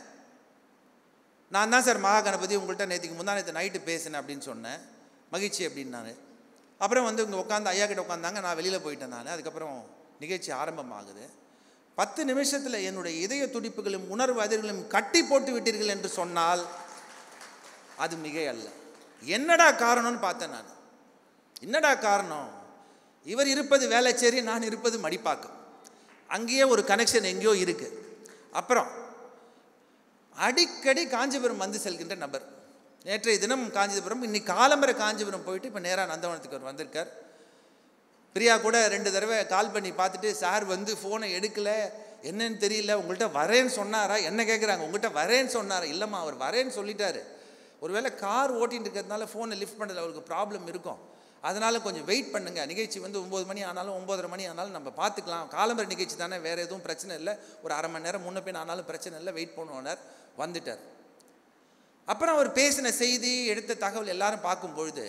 நான் தான் சார் மகா கணபதி உங்கள்கிட்ட நேற்றுக்கு முந்தா நேற்று நைட்டு பேசினேன் அப்படின்னு சொன்னேன் மகிழ்ச்சி அப்படின்னாரு அப்புறம் வந்து இங்கே உட்காந்து ஐயா கிட்ட உட்காந்தாங்க நான் வெளியில் போயிட்டேன் நான் அதுக்கப்புறம் நிகழ்ச்சி ஆரம்பமாகுது பத்து நிமிஷத்தில் என்னுடைய இதய துடிப்புகளும் உணர்வு அதிர்களும் கட்டி போட்டு விட்டீர்கள் என்று சொன்னால் அது மிகை அல்ல என்னடா காரணம்னு பார்த்தேன் நான் என்னடா காரணம் இவர் இருப்பது வேளச்சேரி நான் இருப்பது மடிப்பாக்கம் அங்கேயே ஒரு கனெக்ஷன் எங்கேயோ இருக்கு அப்புறம் அடிக்கடி காஞ்சிபுரம் வந்து செல்கின்ற நபர் நேற்றைய தினம் காஞ்சிபுரம் இன்னைக்கு காலம்பரை காஞ்சிபுரம் போயிட்டு இப்போ நேராக நந்தவனத்துக்கு அவர் வந்திருக்கார் பிரியா கூட ரெண்டு தடவை கால் பண்ணி பார்த்துட்டு சார் வந்து ஃபோனை எடுக்கலை என்னன்னு தெரியல உங்கள்கிட்ட வரேன்னு சொன்னாரா என்ன கேட்குறாங்க உங்கள்கிட்ட வரேன்னு சொன்னாரா இல்லைம்மா அவர் வரேன்னு சொல்லிட்டாரு ஒருவேளை கார் ஓட்டிட்டு இருக்கிறதுனால ஃபோனை லிஃப்ட் பண்ணுறதுல அவருக்கு ப்ராப்ளம் இருக்கும் அதனால் கொஞ்சம் வெயிட் பண்ணுங்க நிகழ்ச்சி வந்து ஒம்பது மணி ஆனாலும் ஒம்போதரை மணி ஆனாலும் நம்ம பார்த்துக்கலாம் காலம்பரை நிகழ்ச்சி தானே வேறு எதுவும் பிரச்சனை இல்லை ஒரு அரை மணி நேரம் முன்ன பின் ஆனாலும் பிரச்சனை இல்லை வெயிட் பண்ணுவார் வந்துட்டார் அப்புறம் அவர் பேசின செய்தி எடுத்த தகவல் எல்லாரும் பார்க்கும் பொழுது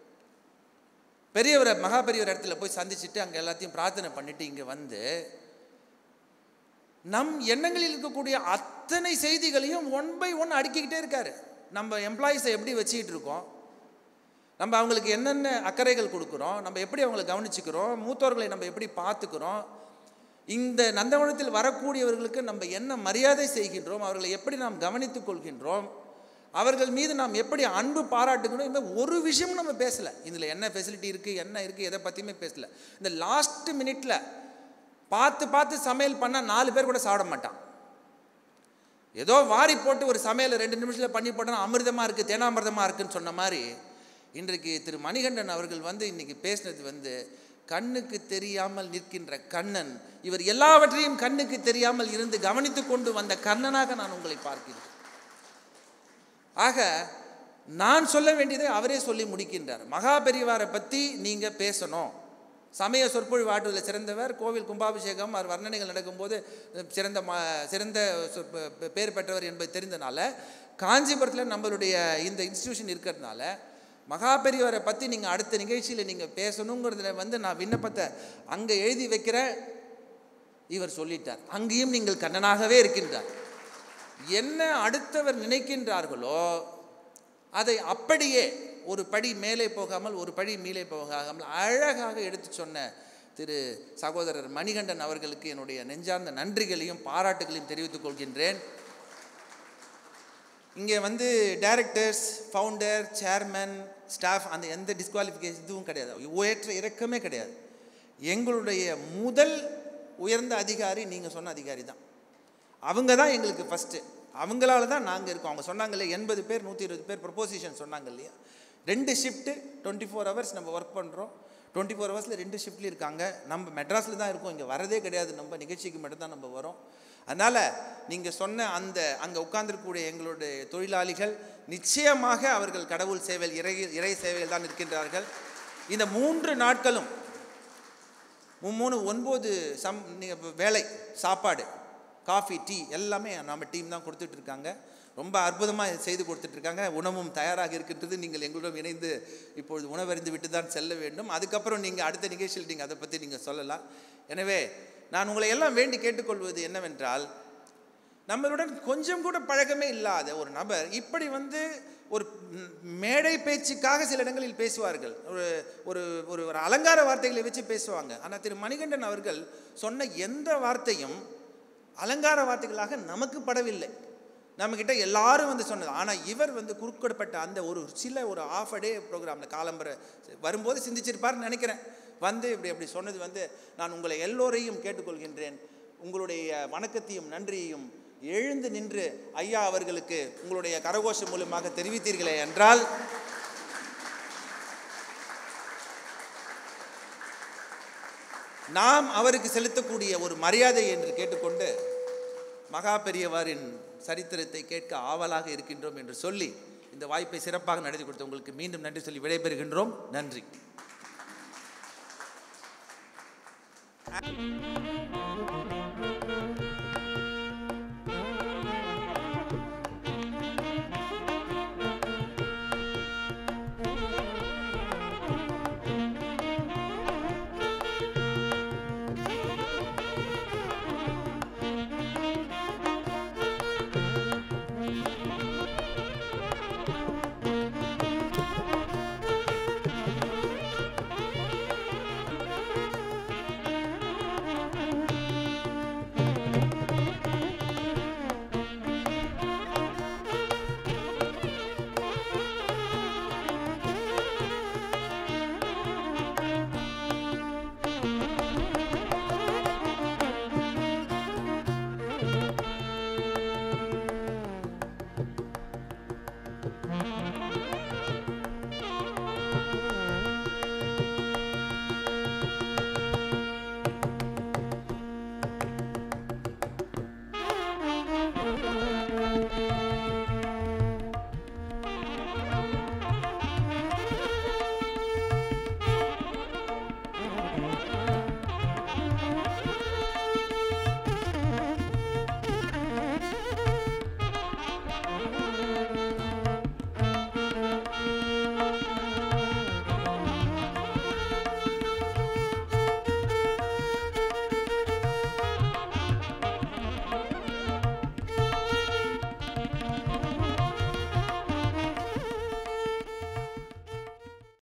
பெரியவரை மகா பெரியவர் இடத்துல போய் சந்திச்சுட்டு அங்கே எல்லாத்தையும் பிரார்த்தனை பண்ணிட்டு இங்கே வந்து நம் எண்ணங்களில் இருக்கக்கூடிய அத்தனை செய்திகளையும் ஒன் பை ஒன் அடுக்கிக்கிட்டே இருக்காரு நம்ம எம்ப்ளாயீஸை எப்படி வச்சுக்கிட்டு இருக்கோம் நம்ம அவங்களுக்கு என்னென்ன அக்கறைகள் கொடுக்குறோம் நம்ம எப்படி அவங்களை கவனிச்சுக்கிறோம் மூத்தோர்களை நம்ம எப்படி பார்த்துக்கிறோம் இந்த நந்தவனத்தில் வரக்கூடியவர்களுக்கு நம்ம என்ன மரியாதை செய்கின்றோம் அவர்களை எப்படி நாம் கவனித்துக் கொள்கின்றோம் அவர்கள் மீது நாம் எப்படி அன்பு பாராட்டுக்கணும் இந்த ஒரு விஷயமும் நம்ம பேசலை இதில் என்ன ஃபெசிலிட்டி இருக்குது என்ன இருக்குது எதை பற்றியுமே பேசல இந்த லாஸ்ட் மினிட்ல பார்த்து பார்த்து சமையல் பண்ணால் நாலு பேர் கூட சாப்பிட மாட்டான் ஏதோ வாரி போட்டு ஒரு சமையலை ரெண்டு நிமிஷத்தில் பண்ணி போட்டோன்னா அமிர்தமாக இருக்குது தேனாமிர்தமாக இருக்குன்னு சொன்ன மாதிரி இன்றைக்கு திரு மணிகண்டன் அவர்கள் வந்து இன்னைக்கு பேசினது வந்து கண்ணுக்கு தெரியாமல் நிற்கின்ற கண்ணன் இவர் எல்லாவற்றையும் கண்ணுக்கு தெரியாமல் இருந்து கவனித்து கொண்டு வந்த கண்ணனாக நான் உங்களை பார்க்கிறேன் ஆக நான் சொல்ல வேண்டியதை அவரே சொல்லி முடிக்கின்றார் மகா பெரியவாரை பற்றி நீங்கள் பேசணும் சமய சொற்பொழிவு ஆற்றுவதில் சிறந்தவர் கோவில் கும்பாபிஷேகம் அவர் வர்ணனைகள் நடக்கும்போது சிறந்த ம சிறந்த சொற்ப- பேர் பெற்றவர் என்பது தெரிந்தனால காஞ்சிபுரத்தில் நம்மளுடைய இந்த இன்ஸ்டிடியூஷன் இருக்கிறதுனால மகா பெரியவரை பற்றி நீங்கள் அடுத்த நிகழ்ச்சியில் நீங்கள் பேசணுங்கிறதுல வந்து நான் விண்ணப்பத்தை அங்கே எழுதி வைக்கிறேன் இவர் சொல்லிட்டார் அங்கேயும் நீங்கள் கண்ணனாகவே இருக்கின்றார் என்ன அடுத்தவர் நினைக்கின்றார்களோ அதை அப்படியே ஒரு படி மேலே போகாமல் ஒரு படி மேலே போகாமல் அழகாக எடுத்து சொன்ன திரு சகோதரர் மணிகண்டன் அவர்களுக்கு என்னுடைய நெஞ்சார்ந்த நன்றிகளையும் பாராட்டுகளையும் தெரிவித்துக் கொள்கின்றேன் இங்கே வந்து டைரக்டர்ஸ் ஃபவுண்டர் சேர்மன் ஸ்டாஃப் அந்த எந்த டிஸ்குவாலிஃபிகேஷன் இதுவும் கிடையாது உயற்ற இறக்கமே கிடையாது எங்களுடைய முதல் உயர்ந்த அதிகாரி நீங்கள் சொன்ன அதிகாரி தான் அவங்க தான் எங்களுக்கு ஃபஸ்ட்டு அவங்களால தான் நாங்கள் இருக்கோம் அவங்க சொன்னாங்க இல்லையா எண்பது பேர் நூற்றி இருபது பேர் ப்ரொபோசிஷன் சொன்னாங்க இல்லையா ரெண்டு ஷிஃப்ட்டு டுவெண்ட்டி ஃபோர் ஹவர்ஸ் நம்ம ஒர்க் பண்ணுறோம் டுவெண்ட்டி ஃபோர் ஹவர்ஸில் ரெண்டு ஷிஃப்ட்லேயும் இருக்காங்க நம்ம மெட்ராஸில் தான் இருக்கோம் இங்கே வரதே கிடையாது நம்ம நிகழ்ச்சிக்கு மட்டும்தான் நம்ம வரோம் அதனால் நீங்கள் சொன்ன அந்த அங்கே உட்கார்ந்திருக்கக்கூடிய எங்களுடைய தொழிலாளிகள் நிச்சயமாக அவர்கள் கடவுள் சேவையில் இறை இறை சேவையில் தான் இருக்கின்றார்கள் இந்த மூன்று நாட்களும் மூணு ஒன்பது சம் நீங்க வேலை சாப்பாடு காஃபி டீ எல்லாமே நம்ம டீம் தான் கொடுத்துட்டு இருக்காங்க ரொம்ப அற்புதமாக செய்து கொடுத்துட்ருக்காங்க உணவும் தயாராக இருக்கின்றது நீங்கள் எங்களுடன் இணைந்து இப்பொழுது உணவறிந்து விட்டு தான் செல்ல வேண்டும் அதுக்கப்புறம் நீங்கள் அடுத்த நிகழ்ச்சியில் நீங்கள் அதை பற்றி நீங்கள் சொல்லலாம் எனவே நான் உங்களை எல்லாம் வேண்டி கேட்டுக்கொள்வது என்னவென்றால் நம்மளுடன் கொஞ்சம் கூட பழக்கமே இல்லாத ஒரு நபர் இப்படி வந்து ஒரு ம், மேடை பேச்சுக்காக சில இடங்களில் பேசுவார்கள் ஒரு ஒரு ஒரு ஒரு அலங்கார வார்த்தைகளை வச்சு பேசுவாங்க ஆனால் திரு மணிகண்டன் அவர்கள் சொன்ன எந்த வார்த்தையும் அலங்கார வார்த்தைகளாக நமக்கு படவில்லை நம்மக்கிட்ட எல்லாரும் வந்து சொன்னது ஆனால் இவர் வந்து குறுக்கிடப்பட்ட அந்த ஒரு சில ஒரு ஆஃப் அ டே ப்ரோக்ராமில் காலம்பரை வரும்போது சிந்திச்சிருப்பார்னு நினைக்கிறேன் வந்து இப்படி அப்படி சொன்னது வந்து நான் உங்களை எல்லோரையும் கேட்டுக்கொள்கின்றேன் உங்களுடைய வணக்கத்தையும் நன்றியையும் எழுந்து நின்று ஐயா அவர்களுக்கு உங்களுடைய கரகோஷம் மூலமாக தெரிவித்தீர்களே என்றால் நாம் அவருக்கு செலுத்தக்கூடிய ஒரு மரியாதை என்று கேட்டுக்கொண்டு மகா பெரியவரின் சரித்திரத்தை கேட்க ஆவலாக இருக்கின்றோம் என்று சொல்லி இந்த வாய்ப்பை சிறப்பாக நடத்தி கொடுத்த உங்களுக்கு மீண்டும் நன்றி சொல்லி விடைபெறுகின்றோம் நன்றி